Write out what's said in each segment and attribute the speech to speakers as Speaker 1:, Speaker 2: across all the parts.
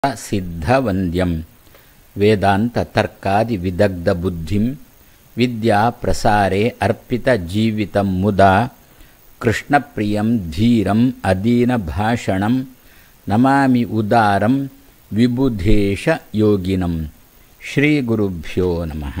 Speaker 1: ಸಿದ್ಧವಂದ್ಯಂ ವೇದಾಂತ ತರ್ಕಾದಿ ವಿದಗ್ಧ ಬುದ್ಧಿಂ ವಿದ್ಯಾ ಪ್ರಸಾರೆ ಅರ್ಪಿತ ಜೀವಿತಂ ಮುದಾ ಕೃಷ್ಣಪ್ರಿಯಂ ಧೀರಂ ಅದೀನ ಭಾಷಣಂ ನಮಾಮಿ ಉದಾರಂ ವಿಬುಧೇಶ ಯೋಗಿನಂ ಶ್ರೀ ಗುರುಭ್ಯೋ ನಮಃ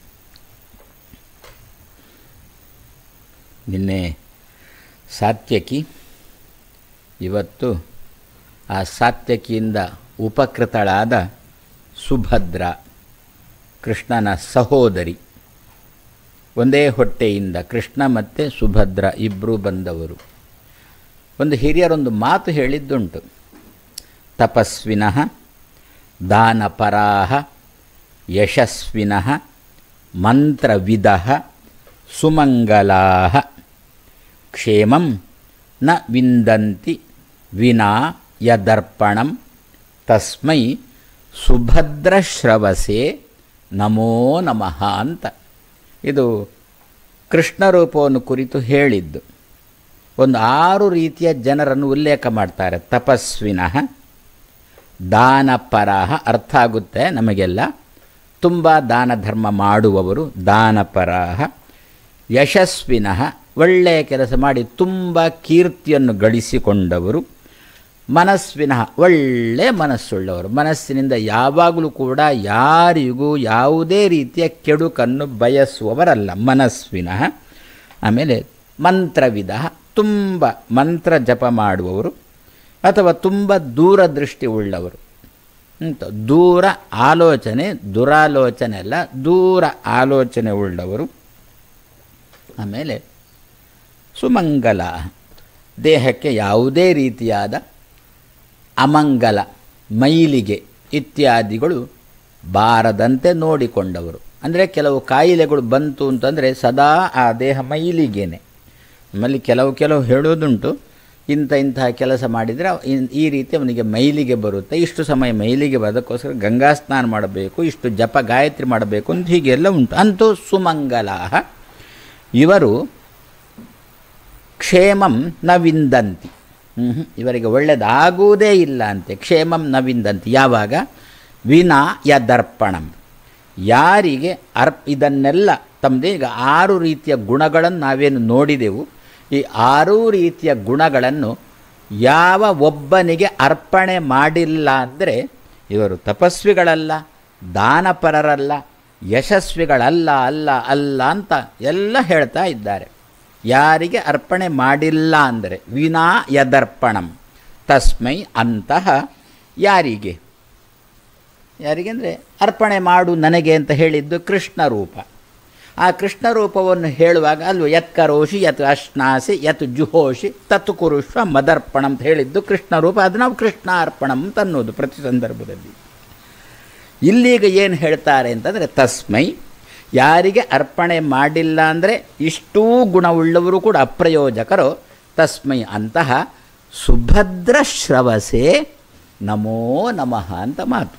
Speaker 1: ನಿನ್ನೆ ಸಾತ್ಯಕಿ ಇವತ್ತು ಆ ಸಾತ್ಯಕಿಯಿಂದ ಉಪಕೃತಳಾದ ಸುಭದ್ರ ಕೃಷ್ಣನ ಸಹೋದರಿ ಒಂದೇ ಹೊಟ್ಟೆಯಿಂದ ಕೃಷ್ಣ ಮತ್ತು ಸುಭದ್ರ ಇಬ್ಬರೂ ಬಂದವರು ಒಂದು ಹಿರಿಯರೊಂದು ಮಾತು ಹೇಳಿದ್ದುಂಟು ತಪಸ್ವಿನಃ ದಾನಪರಾಹ ಯಶಸ್ವಿನಃ ಮಂತ್ರವಿದಃ ಸುಮಂಗಲಾಹ ಕ್ಷೇಮಂ ನ ವಿಂದಂತಿ ವಿನಾ ಯದರ್ಪಣಂ ತಸ್ಮೈ ಸುಭದ್ರಶ್ರವಸೆ ನಮೋ ನಮಃ ಅಂತ ಇದು ಕೃಷ್ಣ ರೂಪವನ್ನು ಕುರಿತು ಹೇಳಿದ್ದು ಒಂದು ಆರು ರೀತಿಯ ಜನರನ್ನು ಉಲ್ಲೇಖ ಮಾಡ್ತಾರೆ ತಪಸ್ವಿನಃ ದಾನಪರಹ ಅರ್ಥ ಆಗುತ್ತೆ ನಮಗೆಲ್ಲ ತುಂಬ ದಾನ ಧರ್ಮ ಮಾಡುವವರು ದಾನಪರಹ ಯಶಸ್ವಿನಃ ಒಳ್ಳೆಯ ಕೆಲಸ ಮಾಡಿ ತುಂಬ ಕೀರ್ತಿಯನ್ನು ಗಳಿಸಿಕೊಂಡವರು ಮನಸ್ವಿನಃ ಒಳ್ಳೆಯ ಮನಸ್ಸುಳ್ಳವರು ಮನಸ್ಸಿನಿಂದ ಯಾವಾಗಲೂ ಕೂಡ ಯಾರಿಗೂ ಯಾವುದೇ ರೀತಿಯ ಕೆಡುಕನ್ನು ಬಯಸುವವರಲ್ಲ ಮನಸ್ವಿನಃ ಆಮೇಲೆ ಮಂತ್ರವಿಧ ತುಂಬ ಮಂತ್ರ ಜಪ ಮಾಡುವವರು ಅಥವಾ ತುಂಬ ದೂರದೃಷ್ಟಿ ಉಳ್ಳವರು ಅಂತ ದೂರ ಆಲೋಚನೆ ದುರಾಲೋಚನೆ ಅಲ್ಲ ದೂರ ಆಲೋಚನೆ ಉಳ್ಳವರು ಆಮೇಲೆ ಸುಮಂಗಲ ದೇಹಕ್ಕೆ ಯಾವುದೇ ರೀತಿಯಾದ ಅಮಂಗಲ ಮೈಲಿಗೆ ಇತ್ಯಾದಿಗಳು ಬಾರದಂತೆ ನೋಡಿಕೊಂಡವರು ಅಂದರೆ ಕೆಲವು ಕಾಯಿಲೆಗಳು ಬಂತು ಅಂತಂದರೆ ಸದಾ ಆ ದೇಹ ಮೈಲಿಗೆನೆ ಆಮೇಲೆ ಕೆಲವು ಕೆಲವು ಹೇಳೋದುಂಟು ಇಂಥ ಇಂತಹ ಕೆಲಸ ಮಾಡಿದರೆ ಈ ರೀತಿ ಅವನಿಗೆ ಮೈಲಿಗೆ ಬರುತ್ತೆ ಇಷ್ಟು ಸಮಯ ಮೈಲಿಗೆ ಬರೋದಕ್ಕೋಸ್ಕರ ಗಂಗಾ ಸ್ನಾನ ಮಾಡಬೇಕು ಇಷ್ಟು ಜಪ ಗಾಯತ್ರಿ ಮಾಡಬೇಕು ಅಂತ ಹೀಗೆಲ್ಲ ಉಂಟು ಅಂತೂ ಸುಮಂಗಲಾಹ ಇವರು ಕ್ಷೇಮಂ ನ ವಿಂದಂತಿ ಇವರಿಗೆ ಒಳ್ಳೆಯದಾಗುವುದೇ ಇಲ್ಲ ಅಂತೆ ಕ್ಷೇಮಂ ನ ವಿಂದಂತಿ ಯಾವಾಗ ವಿನಾ ಯದರ್ಪಣಂ ಯಾರಿಗೆ ಅರ್ಪ್ ಇದನ್ನೆಲ್ಲ ತಮ್ಮದೇ ಈಗ ಆರು ರೀತಿಯ ಗುಣಗಳನ್ನು ನಾವೇನು ನೋಡಿದೆವು ಈ ಆರೂ ರೀತಿಯ ಗುಣಗಳನ್ನು ಯಾವ ಒಬ್ಬನಿಗೆ ಅರ್ಪಣೆ ಮಾಡಿಲ್ಲ ಅಂದರೆ ಇವರು ತಪಸ್ವಿಗಳಲ್ಲ ದಾನಪರರಲ್ಲ ಯಶಸ್ವಿಗಳಲ್ಲ ಅಲ್ಲ ಅಲ್ಲ ಅಂತ ಎಲ್ಲ ಹೇಳ್ತಾ ಇದ್ದಾರೆ ಯಾರಿಗೆ ಅರ್ಪಣೆ ಮಾಡಿಲ್ಲ ಅಂದರೆ ವಿನಾ ಯದರ್ಪಣಂ ತಸ್ಮೈ ಅಂತಹ ಯಾರಿಗೆ ಯಾರಿಗೆ ಅಂದರೆ ಅರ್ಪಣೆ ಮಾಡು ನನಗೆ ಅಂತ ಹೇಳಿದ್ದು ಕೃಷ್ಣ ರೂಪ ಆ ಕೃಷ್ಣ ರೂಪವನ್ನು ಹೇಳುವಾಗ ಅಲ್ವ ಯತ್ ಕರೋಷಿ ಯತ್ ಅಶ್ನಾಸಿ ಯತ್ ಜುಹೋಷಿ ತತ್ ಕುರುಷ್ವ ಮದರ್ಪಣ ಅಂತ ಹೇಳಿದ್ದು ಕೃಷ್ಣ ರೂಪ ಅದು ನಾವು ಕೃಷ್ಣ ಅರ್ಪಣಂ ಅಂತ ಅನ್ನೋದು ಪ್ರತಿ ಸಂದರ್ಭದಲ್ಲಿ ಇಲ್ಲೀಗ ಏನು ಹೇಳ್ತಾರೆ ಅಂತಂದರೆ ತಸ್ಮೈ ಯಾರಿಗೆ ಅರ್ಪಣೆ ಮಾಡಿಲ್ಲ ಅಂದರೆ ಇಷ್ಟೂ ಗುಣವುಳ್ಳವರು ಕೂಡ ಅಪ್ರಯೋಜಕರು ತಸ್ಮೈ ಅಂತಹ ಸುಭದ್ರ ಶ್ರವಸೆ ನಮೋ ನಮಃ ಅಂತ ಮಾತು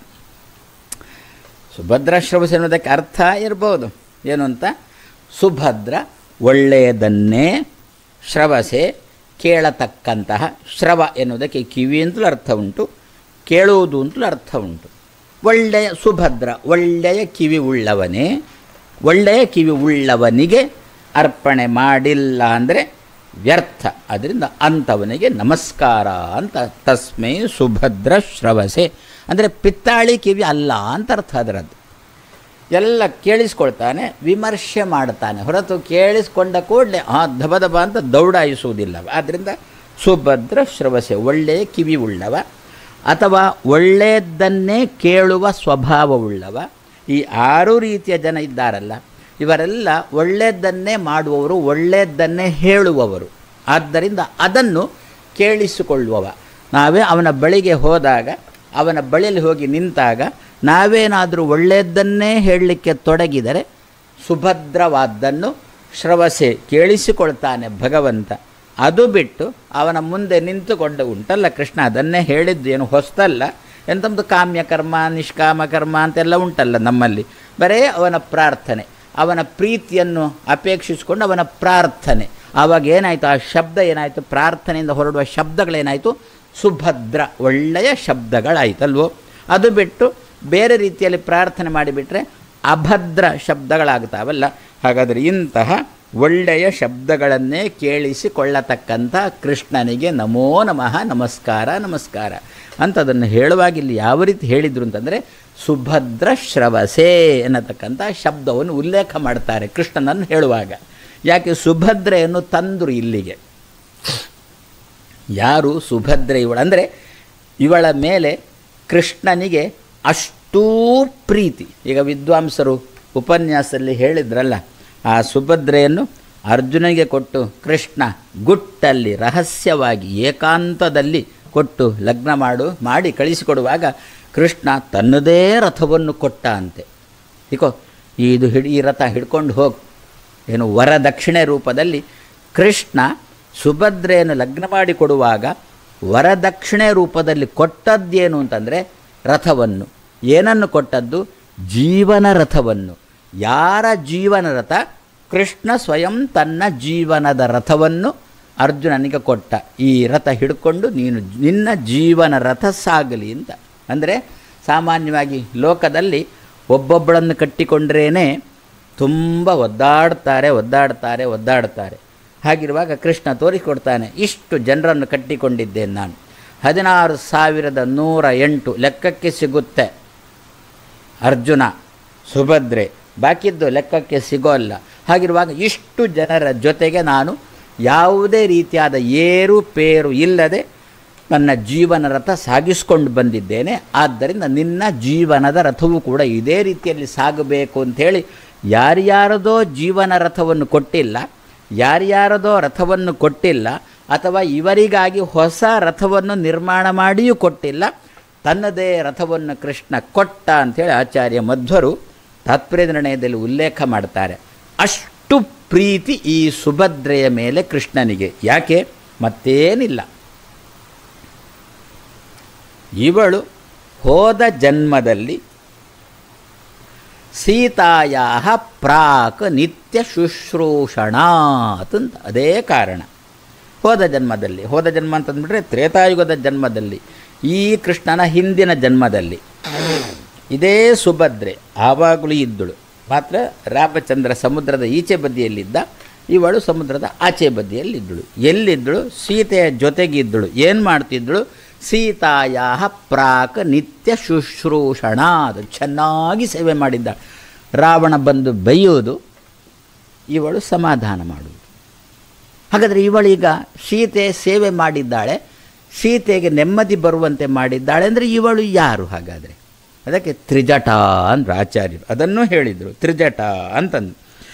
Speaker 1: ಸುಭದ್ರ ಶ್ರವಸೆ ಅನ್ನೋದಕ್ಕೆ ಅರ್ಥ ಇರ್ಬೋದು ಏನು ಅಂತ ಸುಭದ್ರ ಒಳ್ಳೆಯದನ್ನೇ ಶ್ರವಸೆ ಕೇಳತಕ್ಕಂತಹ ಶ್ರವ ಎನ್ನುವುದಕ್ಕೆ ಕಿವಿ ಅಂತಲೂ ಅರ್ಥ ಉಂಟು ಕೇಳುವುದು ಅಂತಲೂ ಅರ್ಥ ಉಂಟು ಒಳ್ಳೆಯ ಸುಭದ್ರ ಒಳ್ಳೆಯ ಕಿವಿ ಉಳ್ಳವನೇ ಒಳ್ಳೆಯ ಕಿವಿ ಉಳ್ಳವನಿಗೆ ಅರ್ಪಣೆ ಮಾಡಿಲ್ಲ ಅಂದರೆ ವ್ಯರ್ಥ ಅದರಿಂದ ಅಂಥವನಿಗೆ ನಮಸ್ಕಾರ ಅಂತ ತಸ್ಮೈ ಸುಭದ್ರ ಶ್ರವಸೆ ಅಂದರೆ ಪಿತ್ತಾಳಿ ಕಿವಿ ಅಲ್ಲ ಅಂತ ಅರ್ಥ ಅದರದ್ದು ಎಲ್ಲ ಕೇಳಿಸ್ಕೊಳ್ತಾನೆ ವಿಮರ್ಶೆ ಮಾಡ್ತಾನೆ ಹೊರತು ಕೇಳಿಸ್ಕೊಂಡ ಕೂಡಲೇ ಆ ದಬ ದಬ ಅಂತ ದೌಡಾಯಿಸುವುದಿಲ್ಲ ಆದ್ದರಿಂದ ಸುಭದ್ರ ಶ್ರವಸೆ ಒಳ್ಳೆಯ ಕಿವಿ ಉಳ್ಳವ ಅಥವಾ ಒಳ್ಳೆಯದನ್ನೇ ಕೇಳುವ ಸ್ವಭಾವವುಳ್ಳವ ಈ ಆರು ರೀತಿಯ ಜನ ಇದ್ದಾರಲ್ಲ ಇವರೆಲ್ಲ ಒಳ್ಳೆಯದನ್ನೇ ಮಾಡುವವರು ಒಳ್ಳೆಯದನ್ನೇ ಹೇಳುವವರು ಆದ್ದರಿಂದ ಅದನ್ನು ಕೇಳಿಸಿಕೊಳ್ಳುವವ ನಾವೇ ಅವನ ಬಳಿಗೆ ಹೋದಾಗ ಅವನ ಬಳಿಯಲ್ಲಿ ಹೋಗಿ ನಿಂತಾಗ ನಾವೇನಾದರೂ ಒಳ್ಳೆಯದನ್ನೇ ಹೇಳಲಿಕ್ಕೆ ತೊಡಗಿದರೆ ಸುಭದ್ರವಾದ್ದನ್ನು ಶ್ರವಸೆ ಕೇಳಿಸಿಕೊಳ್ತಾನೆ ಭಗವಂತ ಅದು ಬಿಟ್ಟು ಅವನ ಮುಂದೆ ನಿಂತುಕೊಂಡು ಉಂಟಲ್ಲ ಕೃಷ್ಣ ಅದನ್ನೇ ಹೇಳಿದ್ದು ಏನು ಹೊಸ್ತಲ್ಲ ಎಂಥದ್ದು ಕಾಮ್ಯ ಕರ್ಮ ನಿಷ್ಕಾಮ ಕರ್ಮ ಅಂತೆಲ್ಲ ಉಂಟಲ್ಲ ನಮ್ಮಲ್ಲಿ ಬರೇ ಅವನ ಪ್ರಾರ್ಥನೆ ಅವನ ಪ್ರೀತಿಯನ್ನು ಅಪೇಕ್ಷಿಸಿಕೊಂಡು ಅವನ ಪ್ರಾರ್ಥನೆ ಆವಾಗ ಏನಾಯಿತು ಆ ಶಬ್ದ ಏನಾಯಿತು ಪ್ರಾರ್ಥನೆಯಿಂದ ಹೊರಡುವ ಶಬ್ದಗಳೇನಾಯಿತು ಸುಭದ್ರ ಒಳ್ಳೆಯ ಶಬ್ದಗಳಾಯ್ತಲ್ವೋ ಅದು ಬಿಟ್ಟು ಬೇರೆ ರೀತಿಯಲ್ಲಿ ಪ್ರಾರ್ಥನೆ ಮಾಡಿಬಿಟ್ರೆ ಅಭದ್ರ ಶಬ್ದಗಳಾಗ್ತಾವಲ್ಲ ಹಾಗಾದರೆ ಇಂತಹ ಒಳ್ಳೆಯ ಶಬ್ದಗಳನ್ನೇ ಕೇಳಿಸಿಕೊಳ್ಳತಕ್ಕಂಥ ಕೃಷ್ಣನಿಗೆ ನಮೋ ನಮಃ ನಮಸ್ಕಾರ ನಮಸ್ಕಾರ ಅಂತ ಅದನ್ನು ಹೇಳುವಾಗ ಇಲ್ಲಿ ಯಾವ ರೀತಿ ಹೇಳಿದರು ಅಂತಂದರೆ ಸುಭದ್ರ ಶ್ರವಸೆ ಅನ್ನತಕ್ಕಂಥ ಶಬ್ದವನ್ನು ಉಲ್ಲೇಖ ಮಾಡ್ತಾರೆ ಕೃಷ್ಣನನ್ನು ಹೇಳುವಾಗ ಯಾಕೆ ಸುಭದ್ರೆಯನ್ನು ತಂದರು ಇಲ್ಲಿಗೆ ಯಾರು ಸುಭದ್ರೆ ಇವಳು ಅಂದರೆ ಇವಳ ಮೇಲೆ ಕೃಷ್ಣನಿಗೆ ಅಷ್ಟೂ ಪ್ರೀತಿ ಈಗ ವಿದ್ವಾಂಸರು ಉಪನ್ಯಾಸದಲ್ಲಿ ಹೇಳಿದ್ರಲ್ಲ ಆ ಸುಭದ್ರೆಯನ್ನು ಅರ್ಜುನಿಗೆ ಕೊಟ್ಟು ಕೃಷ್ಣ ಗುಟ್ಟಲ್ಲಿ ರಹಸ್ಯವಾಗಿ ಏಕಾಂತದಲ್ಲಿ ಕೊಟ್ಟು ಲಗ್ನ ಮಾಡು ಮಾಡಿ ಕಳಿಸಿಕೊಡುವಾಗ ಕೃಷ್ಣ ತನ್ನದೇ ರಥವನ್ನು ಕೊಟ್ಟ ಅಂತೆ ಇಕೋ ಇದು ಹಿಡಿ ಈ ರಥ ಹಿಡ್ಕೊಂಡು ಹೋಗು ಏನು ವರದಕ್ಷಿಣೆ ರೂಪದಲ್ಲಿ ಕೃಷ್ಣ ಸುಭದ್ರೆಯನ್ನು ಲಗ್ನ ಮಾಡಿ ಕೊಡುವಾಗ ವರದಕ್ಷಿಣೆ ರೂಪದಲ್ಲಿ ಕೊಟ್ಟದ್ದೇನು ಅಂತಂದರೆ ರಥವನ್ನು ಏನನ್ನು ಕೊಟ್ಟದ್ದು ಜೀವನ ರಥವನ್ನು ಯಾರ ಜೀವನ ರಥ ಕೃಷ್ಣ ಸ್ವಯಂ ತನ್ನ ಜೀವನದ ರಥವನ್ನು ಅರ್ಜುನನಿಗೆ ಕೊಟ್ಟ ಈ ರಥ ಹಿಡ್ಕೊಂಡು ನೀನು ನಿನ್ನ ಜೀವನ ರಥ ಸಾಗಲಿ ಅಂತ ಅಂದರೆ ಸಾಮಾನ್ಯವಾಗಿ ಲೋಕದಲ್ಲಿ ಒಬ್ಬೊಬ್ಬಳನ್ನು ಕಟ್ಟಿಕೊಂಡ್ರೇ ತುಂಬ ಒದ್ದಾಡ್ತಾರೆ ಒದ್ದಾಡ್ತಾರೆ ಒದ್ದಾಡ್ತಾರೆ ಹಾಗಿರುವಾಗ ಕೃಷ್ಣ ತೋರಿಸಿಕೊಡ್ತಾನೆ ಇಷ್ಟು ಜನರನ್ನು ಕಟ್ಟಿಕೊಂಡಿದ್ದೇನೆ ನಾನು ಹದಿನಾರು ಸಾವಿರದ ನೂರ ಎಂಟು ಲೆಕ್ಕಕ್ಕೆ ಸಿಗುತ್ತೆ ಅರ್ಜುನ ಸುಭದ್ರೆ ಬಾಕಿದ್ದು ಲೆಕ್ಕಕ್ಕೆ ಸಿಗೋಲ್ಲ ಹಾಗಿರುವಾಗ ಇಷ್ಟು ಜನರ ಜೊತೆಗೆ ನಾನು ಯಾವುದೇ ರೀತಿಯಾದ ಏರುಪೇರು ಇಲ್ಲದೆ ನನ್ನ ಜೀವನ ರಥ ಸಾಗಿಸ್ಕೊಂಡು ಬಂದಿದ್ದೇನೆ ಆದ್ದರಿಂದ ನಿನ್ನ ಜೀವನದ ರಥವೂ ಕೂಡ ಇದೇ ರೀತಿಯಲ್ಲಿ ಸಾಗಬೇಕು ಅಂಥೇಳಿ ಯಾರ್ಯಾರದೋ ಜೀವನ ರಥವನ್ನು ಕೊಟ್ಟಿಲ್ಲ ಯಾರ್ಯಾರದೋ ರಥವನ್ನು ಕೊಟ್ಟಿಲ್ಲ ಅಥವಾ ಇವರಿಗಾಗಿ ಹೊಸ ರಥವನ್ನು ನಿರ್ಮಾಣ ಮಾಡಿಯೂ ಕೊಟ್ಟಿಲ್ಲ ತನ್ನದೇ ರಥವನ್ನು ಕೃಷ್ಣ ಕೊಟ್ಟ ಅಂಥೇಳಿ ಆಚಾರ್ಯ ಮಧ್ವರು ತಾತ್ಪರ್ಯ ನಿರ್ಣಯದಲ್ಲಿ ಉಲ್ಲೇಖ ಮಾಡ್ತಾರೆ ಅಷ್ಟು ಪ್ರೀತಿ ಈ ಸುಭದ್ರೆಯ ಮೇಲೆ ಕೃಷ್ಣನಿಗೆ ಯಾಕೆ ಮತ್ತೇನಿಲ್ಲ ಇವಳು ಹೋದ ಜನ್ಮದಲ್ಲಿ ಸೀತಾಯ ಪ್ರಾಕ್ ನಿತ್ಯ ಶುಶ್ರೂಷಣಾತ್ ಅಂತ ಅದೇ ಕಾರಣ ಹೋದ ಜನ್ಮದಲ್ಲಿ ಹೋದ ಜನ್ಮ ಅಂತಂದ್ಬಿಟ್ರೆ ತ್ರೇತಾಯುಗದ ಜನ್ಮದಲ್ಲಿ ಈ ಕೃಷ್ಣನ ಹಿಂದಿನ ಜನ್ಮದಲ್ಲಿ ಇದೇ ಸುಭದ್ರೆ ಆವಾಗಲೂ ಇದ್ದಳು ಮಾತ್ರ ರಾಮಚಂದ್ರ ಸಮುದ್ರದ ಈಚೆ ಬದಿಯಲ್ಲಿದ್ದ ಇವಳು ಸಮುದ್ರದ ಆಚೆ ಬದಿಯಲ್ಲಿದ್ದಳು ಎಲ್ಲಿದ್ದಳು ಸೀತೆಯ ಜೊತೆಗಿದ್ದಳು ಏನು ಮಾಡ್ತಿದ್ದಳು ಸೀತಾಯ ಪ್ರಾಕ್ ನಿತ್ಯ ಶುಶ್ರೂಷಣ ಅದು ಚೆನ್ನಾಗಿ ಸೇವೆ ಮಾಡಿದ್ದ ರಾವಣ ಬಂದು ಬೈಯೋದು ಇವಳು ಸಮಾಧಾನ ಮಾಡುವುದು ಹಾಗಾದರೆ ಇವಳೀಗ ಸೀತೆ ಸೇವೆ ಮಾಡಿದ್ದಾಳೆ ಸೀತೆಗೆ ನೆಮ್ಮದಿ ಬರುವಂತೆ ಮಾಡಿದ್ದಾಳೆ ಅಂದರೆ ಇವಳು ಯಾರು ಹಾಗಾದರೆ ಅದಕ್ಕೆ ತ್ರಿಜಟ ಅಂದರು ಆಚಾರ್ಯರು ಅದನ್ನು ಹೇಳಿದರು ತ್ರಿಜಟ ಅಂತಂದು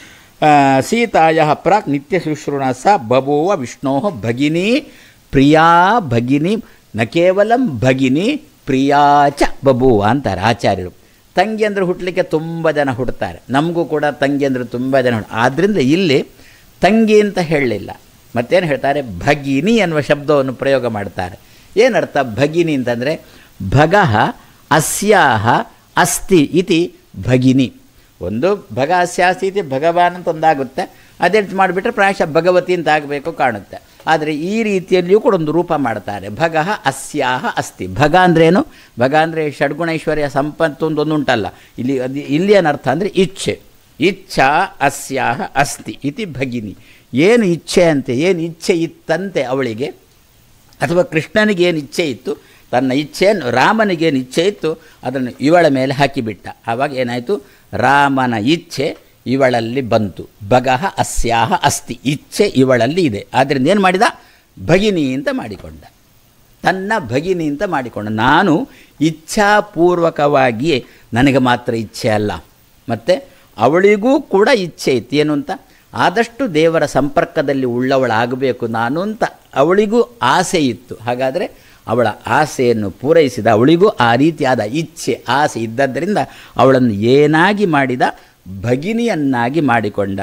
Speaker 1: ಸೀತಾಯ ಪ್ರಾಕ್ ನಿತ್ಯ ಶುಶ್ರೂಣ ಸ ಬಭೂವ ವಿಷ್ಣೋ ಭಗಿನಿ ಪ್ರಿಯಾ ಭಗಿನಿ ನ ಕೇವಲಂ ಭಗಿನಿ ಪ್ರಿಯಾಚ ಬಭೂವ ಅಂತಾರೆ ಆಚಾರ್ಯರು ತಂಗಿಯಂದರು ಹುಟ್ಟಲಿಕ್ಕೆ ತುಂಬ ಜನ ಹುಡ್ತಾರೆ ನಮಗೂ ಕೂಡ ತಂಗಿಯಂದರು ತುಂಬ ಜನ ಹುಡ್ ಆದ್ದರಿಂದ ಇಲ್ಲಿ ತಂಗಿ ಅಂತ ಹೇಳಲಿಲ್ಲ ಮತ್ತೇನು ಹೇಳ್ತಾರೆ ಭಗಿನಿ ಅನ್ನುವ ಶಬ್ದವನ್ನು ಪ್ರಯೋಗ ಮಾಡ್ತಾರೆ ಏನರ್ಥ ಭಗಿನಿ ಅಂತಂದರೆ ಭಗಃ ಅಸ್ಯಾಹ ಅಸ್ತಿ ಇತಿ ಭಗಿನಿ ಒಂದು ಭಗ ಅಸ್ಯಾಸ್ತಿ ಇತಿ ಭಗವಾನ್ ಅಂತ ಒಂದಾಗುತ್ತೆ ಅದೇ ಮಾಡಿಬಿಟ್ರೆ ಪ್ರಾಯಶಃ ಭಗವತಿ ಅಂತ ಆಗಬೇಕು ಕಾಣುತ್ತೆ ಆದರೆ ಈ ರೀತಿಯಲ್ಲಿಯೂ ಕೂಡ ಒಂದು ರೂಪ ಮಾಡ್ತಾರೆ ಭಗಃ ಅಸ್ಯಾಹ ಅಸ್ತಿ ಭಗ ಅಂದ್ರೇನು ಭಗ ಅಂದರೆ ಷಡ್ಗುಣೈಶ್ವರ್ಯ ಸಂಪತ್ತು ಒಂದು ಉಂಟಲ್ಲ ಇಲ್ಲಿ ಅದು ಇಲ್ಲಿ ಏನರ್ಥ ಅಂದರೆ ಇಚ್ಛೆ ಇಚ್ಛಾ ಅಸ್ಯಾಹ ಅಸ್ತಿ ಇತಿ ಭಗಿನಿ ಏನು ಇಚ್ಛೆ ಅಂತೆ ಏನು ಇಚ್ಛೆ ಇತ್ತಂತೆ ಅವಳಿಗೆ ಅಥವಾ ಕೃಷ್ಣನಿಗೆ ಏನು ಇಚ್ಛೆ ಇತ್ತು ತನ್ನ ಇಚ್ಛೆಯನ್ನು ರಾಮನಿಗೇನು ಇಚ್ಛೆ ಇತ್ತು ಅದನ್ನು ಇವಳ ಮೇಲೆ ಹಾಕಿಬಿಟ್ಟ ಆವಾಗ ಏನಾಯಿತು ರಾಮನ ಇಚ್ಛೆ ಇವಳಲ್ಲಿ ಬಂತು ಭಗಃ ಅಸ್ಯಾಹ ಅಸ್ತಿ ಇಚ್ಛೆ ಇವಳಲ್ಲಿ ಇದೆ ಆದ್ದರಿಂದ ಏನು ಮಾಡಿದ ಭಗಿನಿ ಅಂತ ಮಾಡಿಕೊಂಡ ತನ್ನ ಭಗಿನಿ ಅಂತ ಮಾಡಿಕೊಂಡ ನಾನು ಇಚ್ಛಾಪೂರ್ವಕವಾಗಿಯೇ ನನಗೆ ಮಾತ್ರ ಇಚ್ಛೆ ಅಲ್ಲ ಮತ್ತು ಅವಳಿಗೂ ಕೂಡ ಇಚ್ಛೆ ಇತ್ತು ಏನು ಅಂತ ಆದಷ್ಟು ದೇವರ ಸಂಪರ್ಕದಲ್ಲಿ ಉಳ್ಳವಳಾಗಬೇಕು ನಾನು ಅಂತ ಅವಳಿಗೂ ಆಸೆ ಇತ್ತು ಹಾಗಾದರೆ ಅವಳ ಆಸೆಯನ್ನು ಪೂರೈಸಿದ ಅವಳಿಗೂ ಆ ರೀತಿಯಾದ ಇಚ್ಛೆ ಆಸೆ ಇದ್ದದ್ದರಿಂದ ಅವಳನ್ನು ಏನಾಗಿ ಮಾಡಿದ ಭಗಿನಿಯನ್ನಾಗಿ ಮಾಡಿಕೊಂಡ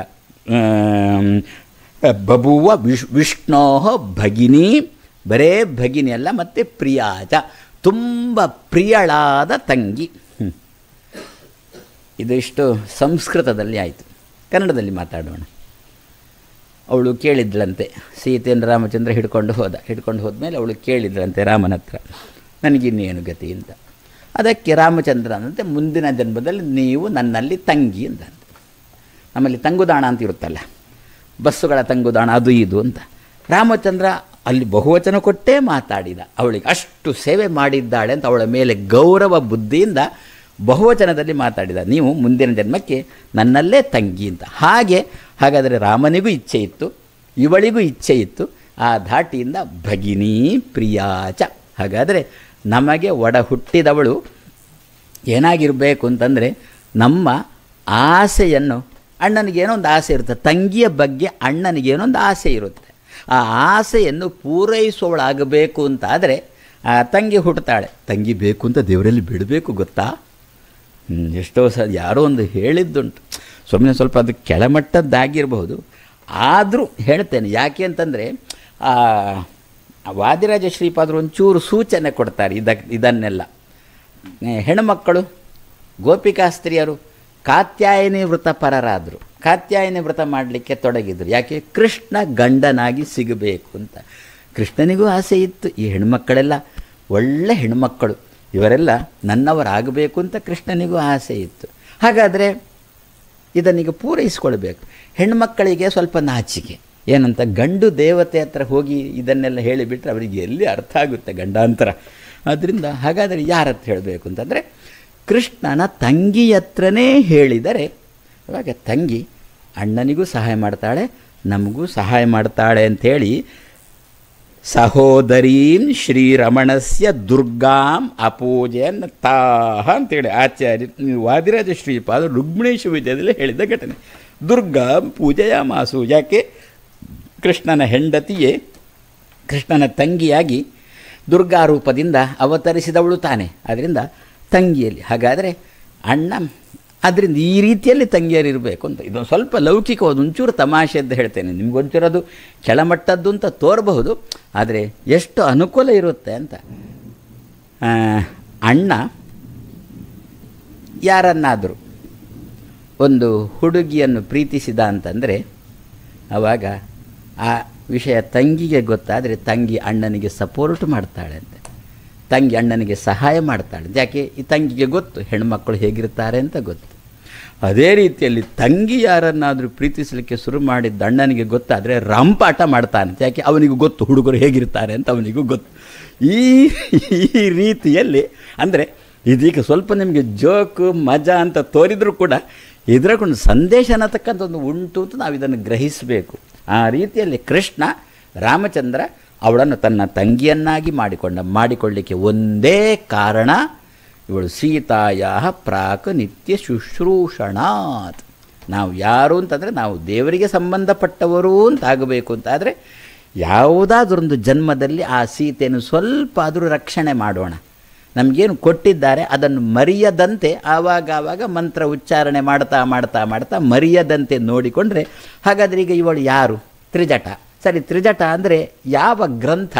Speaker 1: ಬಭುವ ವಿಶ್ ವಿಷ್ಣೋ ಭಗಿನಿ ಬರೇ ಭಗಿನಿ ಅಲ್ಲ ಮತ್ತು ಪ್ರಿಯಾಜ ತುಂಬ ಪ್ರಿಯಳಾದ ತಂಗಿ ಹ್ಮ್. ಇದು ಇಷ್ಟು ಸಂಸ್ಕೃತದಲ್ಲಿ ಆಯಿತು ಕನ್ನಡದಲ್ಲಿ ಮಾತಾಡೋಣ ಅವಳು ಕೇಳಿದ್ಳಂತೆ ಸೀತೆಯನ್ನು ರಾಮಚಂದ್ರ ಹಿಡ್ಕೊಂಡು ಹೋದ ಹಿಡ್ಕೊಂಡು ಹೋದ್ಮೇಲೆ ಅವಳು ಕೇಳಿದ್ಳಂತೆ ರಾಮನ ಹತ್ರ ನನಗಿನ್ನೇನು ಗತಿ ಅಂತ ಅದಕ್ಕೆ ರಾಮಚಂದ್ರನಂತೆ ಮುಂದಿನ ಜನ್ಮದಲ್ಲಿ ನೀವು ನನ್ನಲ್ಲಿ ತಂಗಿ ಅಂತ ನಮ್ಮಲ್ಲಿ ತಂಗುದಾಣ ಅಂತ ಇರುತ್ತಲ್ಲ ಬಸ್ಸುಗಳ ತಂಗುದಾಣ ಅದು ಇದು ಅಂತ ರಾಮಚಂದ್ರ ಅಲ್ಲಿ ಬಹುವಚನ ಕೊಟ್ಟೇ ಮಾತಾಡಿದ ಅವಳಿಗೆ ಅಷ್ಟು ಸೇವೆ ಮಾಡಿದ್ದಾಳೆ ಅಂತ ಅವಳ ಮೇಲೆ ಗೌರವ ಬುದ್ಧಿಯಿಂದ ಬಹುವಚನದಲ್ಲಿ ಮಾತಾಡಿದ ನೀವು ಮುಂದಿನ ಜನ್ಮಕ್ಕೆ ನನ್ನಲ್ಲೇ ತಂಗಿ ಅಂತ ಹಾಗೆ ಹಾಗಾದರೆ ರಾಮನಿಗೂ ಇಚ್ಛೆ ಇತ್ತು ಇವಳಿಗೂ ಇಚ್ಛೆ ಇತ್ತು ಆ ಧಾಟಿಯಿಂದ ಭಗಿನಿ ಪ್ರಿಯಾಚ ಹಾಗಾದರೆ ನಮಗೆ ಒಡ ಹುಟ್ಟಿದವಳು ಏನಾಗಿರಬೇಕು ಅಂತಂದರೆ ನಮ್ಮ ಆಸೆಯನ್ನು ಅಣ್ಣನಿಗೇನೋ ಒಂದು ಆಸೆ ಇರುತ್ತೆ ತಂಗಿಯ ಬಗ್ಗೆ ಅಣ್ಣನಿಗೇನೋ ಒಂದು ಆಸೆ ಇರುತ್ತೆ ಆ ಆಸೆಯನ್ನು ಪೂರೈಸುವವಳಾಗಬೇಕು ಅಂತಾದರೆ ಆ ತಂಗಿ ಹುಟ್ಟುತ್ತಾಳೆ ತಂಗಿ ಬೇಕು ಅಂತ ದೇವರಲ್ಲಿ ಬಿಡಬೇಕು ಗೊತ್ತಾ ಹ್ಮ್, ಎಷ್ಟೋ ಸಲ ಯಾರೋ ಒಂದು ಹೇಳಿದ್ದುಂಟು ಸುಮ್ಮನೆ ಸ್ವಲ್ಪ ಅದು ಕೆಳಮಟ್ಟದ್ದಾಗಿರಬಹುದು ಆದರೂ ಹೇಳ್ತೇನೆ ಯಾಕೆ ಅಂತಂದರೆ ಆ ವಾದಿರಾಜ ಶ್ರೀಪಾದರು ಒಂಚೂರು ಸೂಚನೆ ಕೊಡ್ತಾರೆ ಇದಕ್ಕೆ ಇದನ್ನೆಲ್ಲ ಏ, ಹೆಣ್ಣುಮಕ್ಕಳು ಗೋಪಿಕಾಸ್ತ್ರೀಯರು ಕಾತ್ಯಾಯನಿ ವ್ರತಪರರಾದರು ಕಾತ್ಯಾಯನಿ ವ್ರತ ಮಾಡಲಿಕ್ಕೆ ತೊಡಗಿದ್ರು ಯಾಕೆ ಕೃಷ್ಣ ಗಂಡನಾಗಿ ಸಿಗಬೇಕು ಅಂತ ಕೃಷ್ಣನಿಗೂ ಆಸೆ ಇತ್ತು ಈ ಹೆಣ್ಮಕ್ಕಳೆಲ್ಲ ಒಳ್ಳೆ ಹೆಣ್ಮಕ್ಕಳು ಇವರೆಲ್ಲ ನನ್ನವರಾಗಬೇಕು ಅಂತ ಕೃಷ್ಣನಿಗೂ ಆಸೆ ಇತ್ತು ಹಾಗಾದರೆ ಇದನ್ನೀಗ ಪೂರೈಸ್ಕೊಳ್ಬೇಕು ಹೆಣ್ಮಕ್ಕಳಿಗೆ ಸ್ವಲ್ಪ ನಾಚಿಕೆ ಏನಂತ ಗಂಡು ದೇವತೆ ಹತ್ರ ಹೋಗಿ ಇದನ್ನೆಲ್ಲ ಹೇಳಿಬಿಟ್ರೆ ಅವರಿಗೆ ಎಲ್ಲಿ ಅರ್ಥ ಆಗುತ್ತೆ ಗಂಡಾಂತರ ಆದ್ದರಿಂದ ಹಾಗಾದರೆ ಯಾರ ಹತ್ರ ಹೇಳಬೇಕು ಅಂತಂದರೆ ಕೃಷ್ಣನ ತಂಗಿ ಹತ್ರನೇ ಹೇಳಿದರೆ ಇವಾಗ ತಂಗಿ ಅಣ್ಣನಿಗೂ ಸಹಾಯ ಮಾಡ್ತಾಳೆ ನಮಗೂ ಸಹಾಯ ಮಾಡ್ತಾಳೆ ಅಂಥೇಳಿ ಸಹೋದರೀಂ ಶ್ರೀರಮಣಸ್ಯ ದುರ್ಗಾಂ ಅಪೂಜೆಯನ್ ತಾಹ ಅಂತೇಳಿ ಆಚಾರ್ಯ ವಾದಿರಾಜ ಶ್ರೀಪಾದ ರುಗ್ಮಿಣೇಶ ವಿಜಯದಲ್ಲಿ ಹೇಳಿದ ಘಟನೆ ದುರ್ಗಾಂ ಪೂಜೆಯ ಮಾಸು ಯಾಕೆ ಕೃಷ್ಣನ ಹೆಂಡತಿಯೇ ಕೃಷ್ಣನ ತಂಗಿಯಾಗಿ ದುರ್ಗಾ ರೂಪದಿಂದ ಅವತರಿಸಿದವಳು ತಾನೆ ಅದರಿಂದ ತಂಗಿಯಲ್ಲಿ ಹಾಗಾದರೆ ಅಣ್ಣ ಅದರಿಂದ ಈ ರೀತಿಯಲ್ಲಿ ತಂಗಿಯರಿರಬೇಕು ಅಂತ ಇದೊಂದು ಸ್ವಲ್ಪ ಲೌಕಿಕವಾದ ಒಂಚೂರು ತಮಾಷೆ ಅಂತ ಹೇಳ್ತೇನೆ ನಿಮ್ಗೊಂಚೂರದು ಕೆಳಮಟ್ಟದ್ದು ಅಂತ ತೋರಬಹುದು ಆದರೆ ಎಷ್ಟು ಅನುಕೂಲ ಇರುತ್ತೆ ಅಂತ ಆ, ಅಣ್ಣ ಯಾರನ್ನಾದರೂ ಒಂದು ಹುಡುಗಿಯನ್ನು ಪ್ರೀತಿಸಿದ ಅಂತಂದರೆ ಆವಾಗ ಆ ವಿಷಯ ತಂಗಿಗೆ ಗೊತ್ತಾದರೆ ತಂಗಿ ಅಣ್ಣನಿಗೆ ಸಪೋರ್ಟ್ ಮಾಡ್ತಾಳೆ ಅಂತ ತಂಗಿ ಅಣ್ಣನಿಗೆ ಸಹಾಯ ಮಾಡ್ತಾಳೆ ಯಾಕೆ ಈ ತಂಗಿಗೆ ಗೊತ್ತು ಹೆಣ್ಮಕ್ಕಳು ಹೇಗಿರ್ತಾರೆ ಅಂತ ಗೊತ್ತು ಅದೇ ರೀತಿಯಲ್ಲಿ ತಂಗಿ ಯಾರನ್ನಾದರೂ ಪ್ರೀತಿಸಲಿಕ್ಕೆ ಶುರು ಮಾಡಿದ್ದ ಅಣ್ಣನಿಗೆ ಗೊತ್ತಾದರೆ ರಂಪಾಟ ಮಾಡ್ತಾನೆ ಯಾಕೆ ಅವನಿಗೂ ಗೊತ್ತು ಹುಡುಗರು ಹೇಗಿರ್ತಾರೆ ಅಂತ ಅವನಿಗೂ ಗೊತ್ತು ಈ ಈ ರೀತಿಯಲ್ಲಿ ಅಂದರೆ ಇದೀಗ ಸ್ವಲ್ಪ ನಿಮಗೆ ಜೋಕು ಮಜಾ ಅಂತ ತೋರಿದರೂ ಕೂಡ ಇದರಕೊಂಡು ಸಂದೇಶ ಅನ್ನತಕ್ಕಂಥ ಒಂದು ಉಂಟು ಅಂತ ನಾವು ಇದನ್ನು ಗ್ರಹಿಸಬೇಕು ಆ ರೀತಿಯಲ್ಲಿ ಕೃಷ್ಣ ರಾಮಚಂದ್ರ ಅವಳನ್ನು ತನ್ನ ತಂಗಿಯನ್ನಾಗಿ ಮಾಡಿಕೊಂಡ ಮಾಡಿಕೊಳ್ಳಿಕ್ಕೆ ಒಂದೇ ಕಾರಣ ಇವಳು ಸೀತಾಯ ಪ್ರಾಕ್ ನಿತ್ಯ ಶುಶ್ರೂಷಣಾತ್ ನಾವು ಯಾರು ಅಂತಂದರೆ ನಾವು ದೇವರಿಗೆ ಸಂಬಂಧಪಟ್ಟವರು ಅಂತ ಆಗಬೇಕು ಅಂತಾದರೆ ಯಾವುದಾದ್ರೊಂದು ಜನ್ಮದಲ್ಲಿ ಆ ಸೀತೆಯನ್ನು ಸ್ವಲ್ಪ ಆದರೂ ರಕ್ಷಣೆ ಮಾಡೋಣ ನಮಗೇನು ಕೊಟ್ಟಿದ್ದಾರೆ ಅದನ್ನು ಮರೆಯದಂತೆ ಆವಾಗ ಆವಾಗ ಮಂತ್ರ ಉಚ್ಚಾರಣೆ ಮಾಡ್ತಾ ಮಾಡ್ತಾ ಮಾಡ್ತಾ ಮರೆಯದಂತೆ ನೋಡಿಕೊಂಡ್ರೆ ಹಾಗಾದರೆ ಈಗ ಇವಳು ಯಾರು ತ್ರಿಜಟ ಸರಿ ತ್ರಿಜಟ ಅಂದರೆ ಯಾವ ಗ್ರಂಥ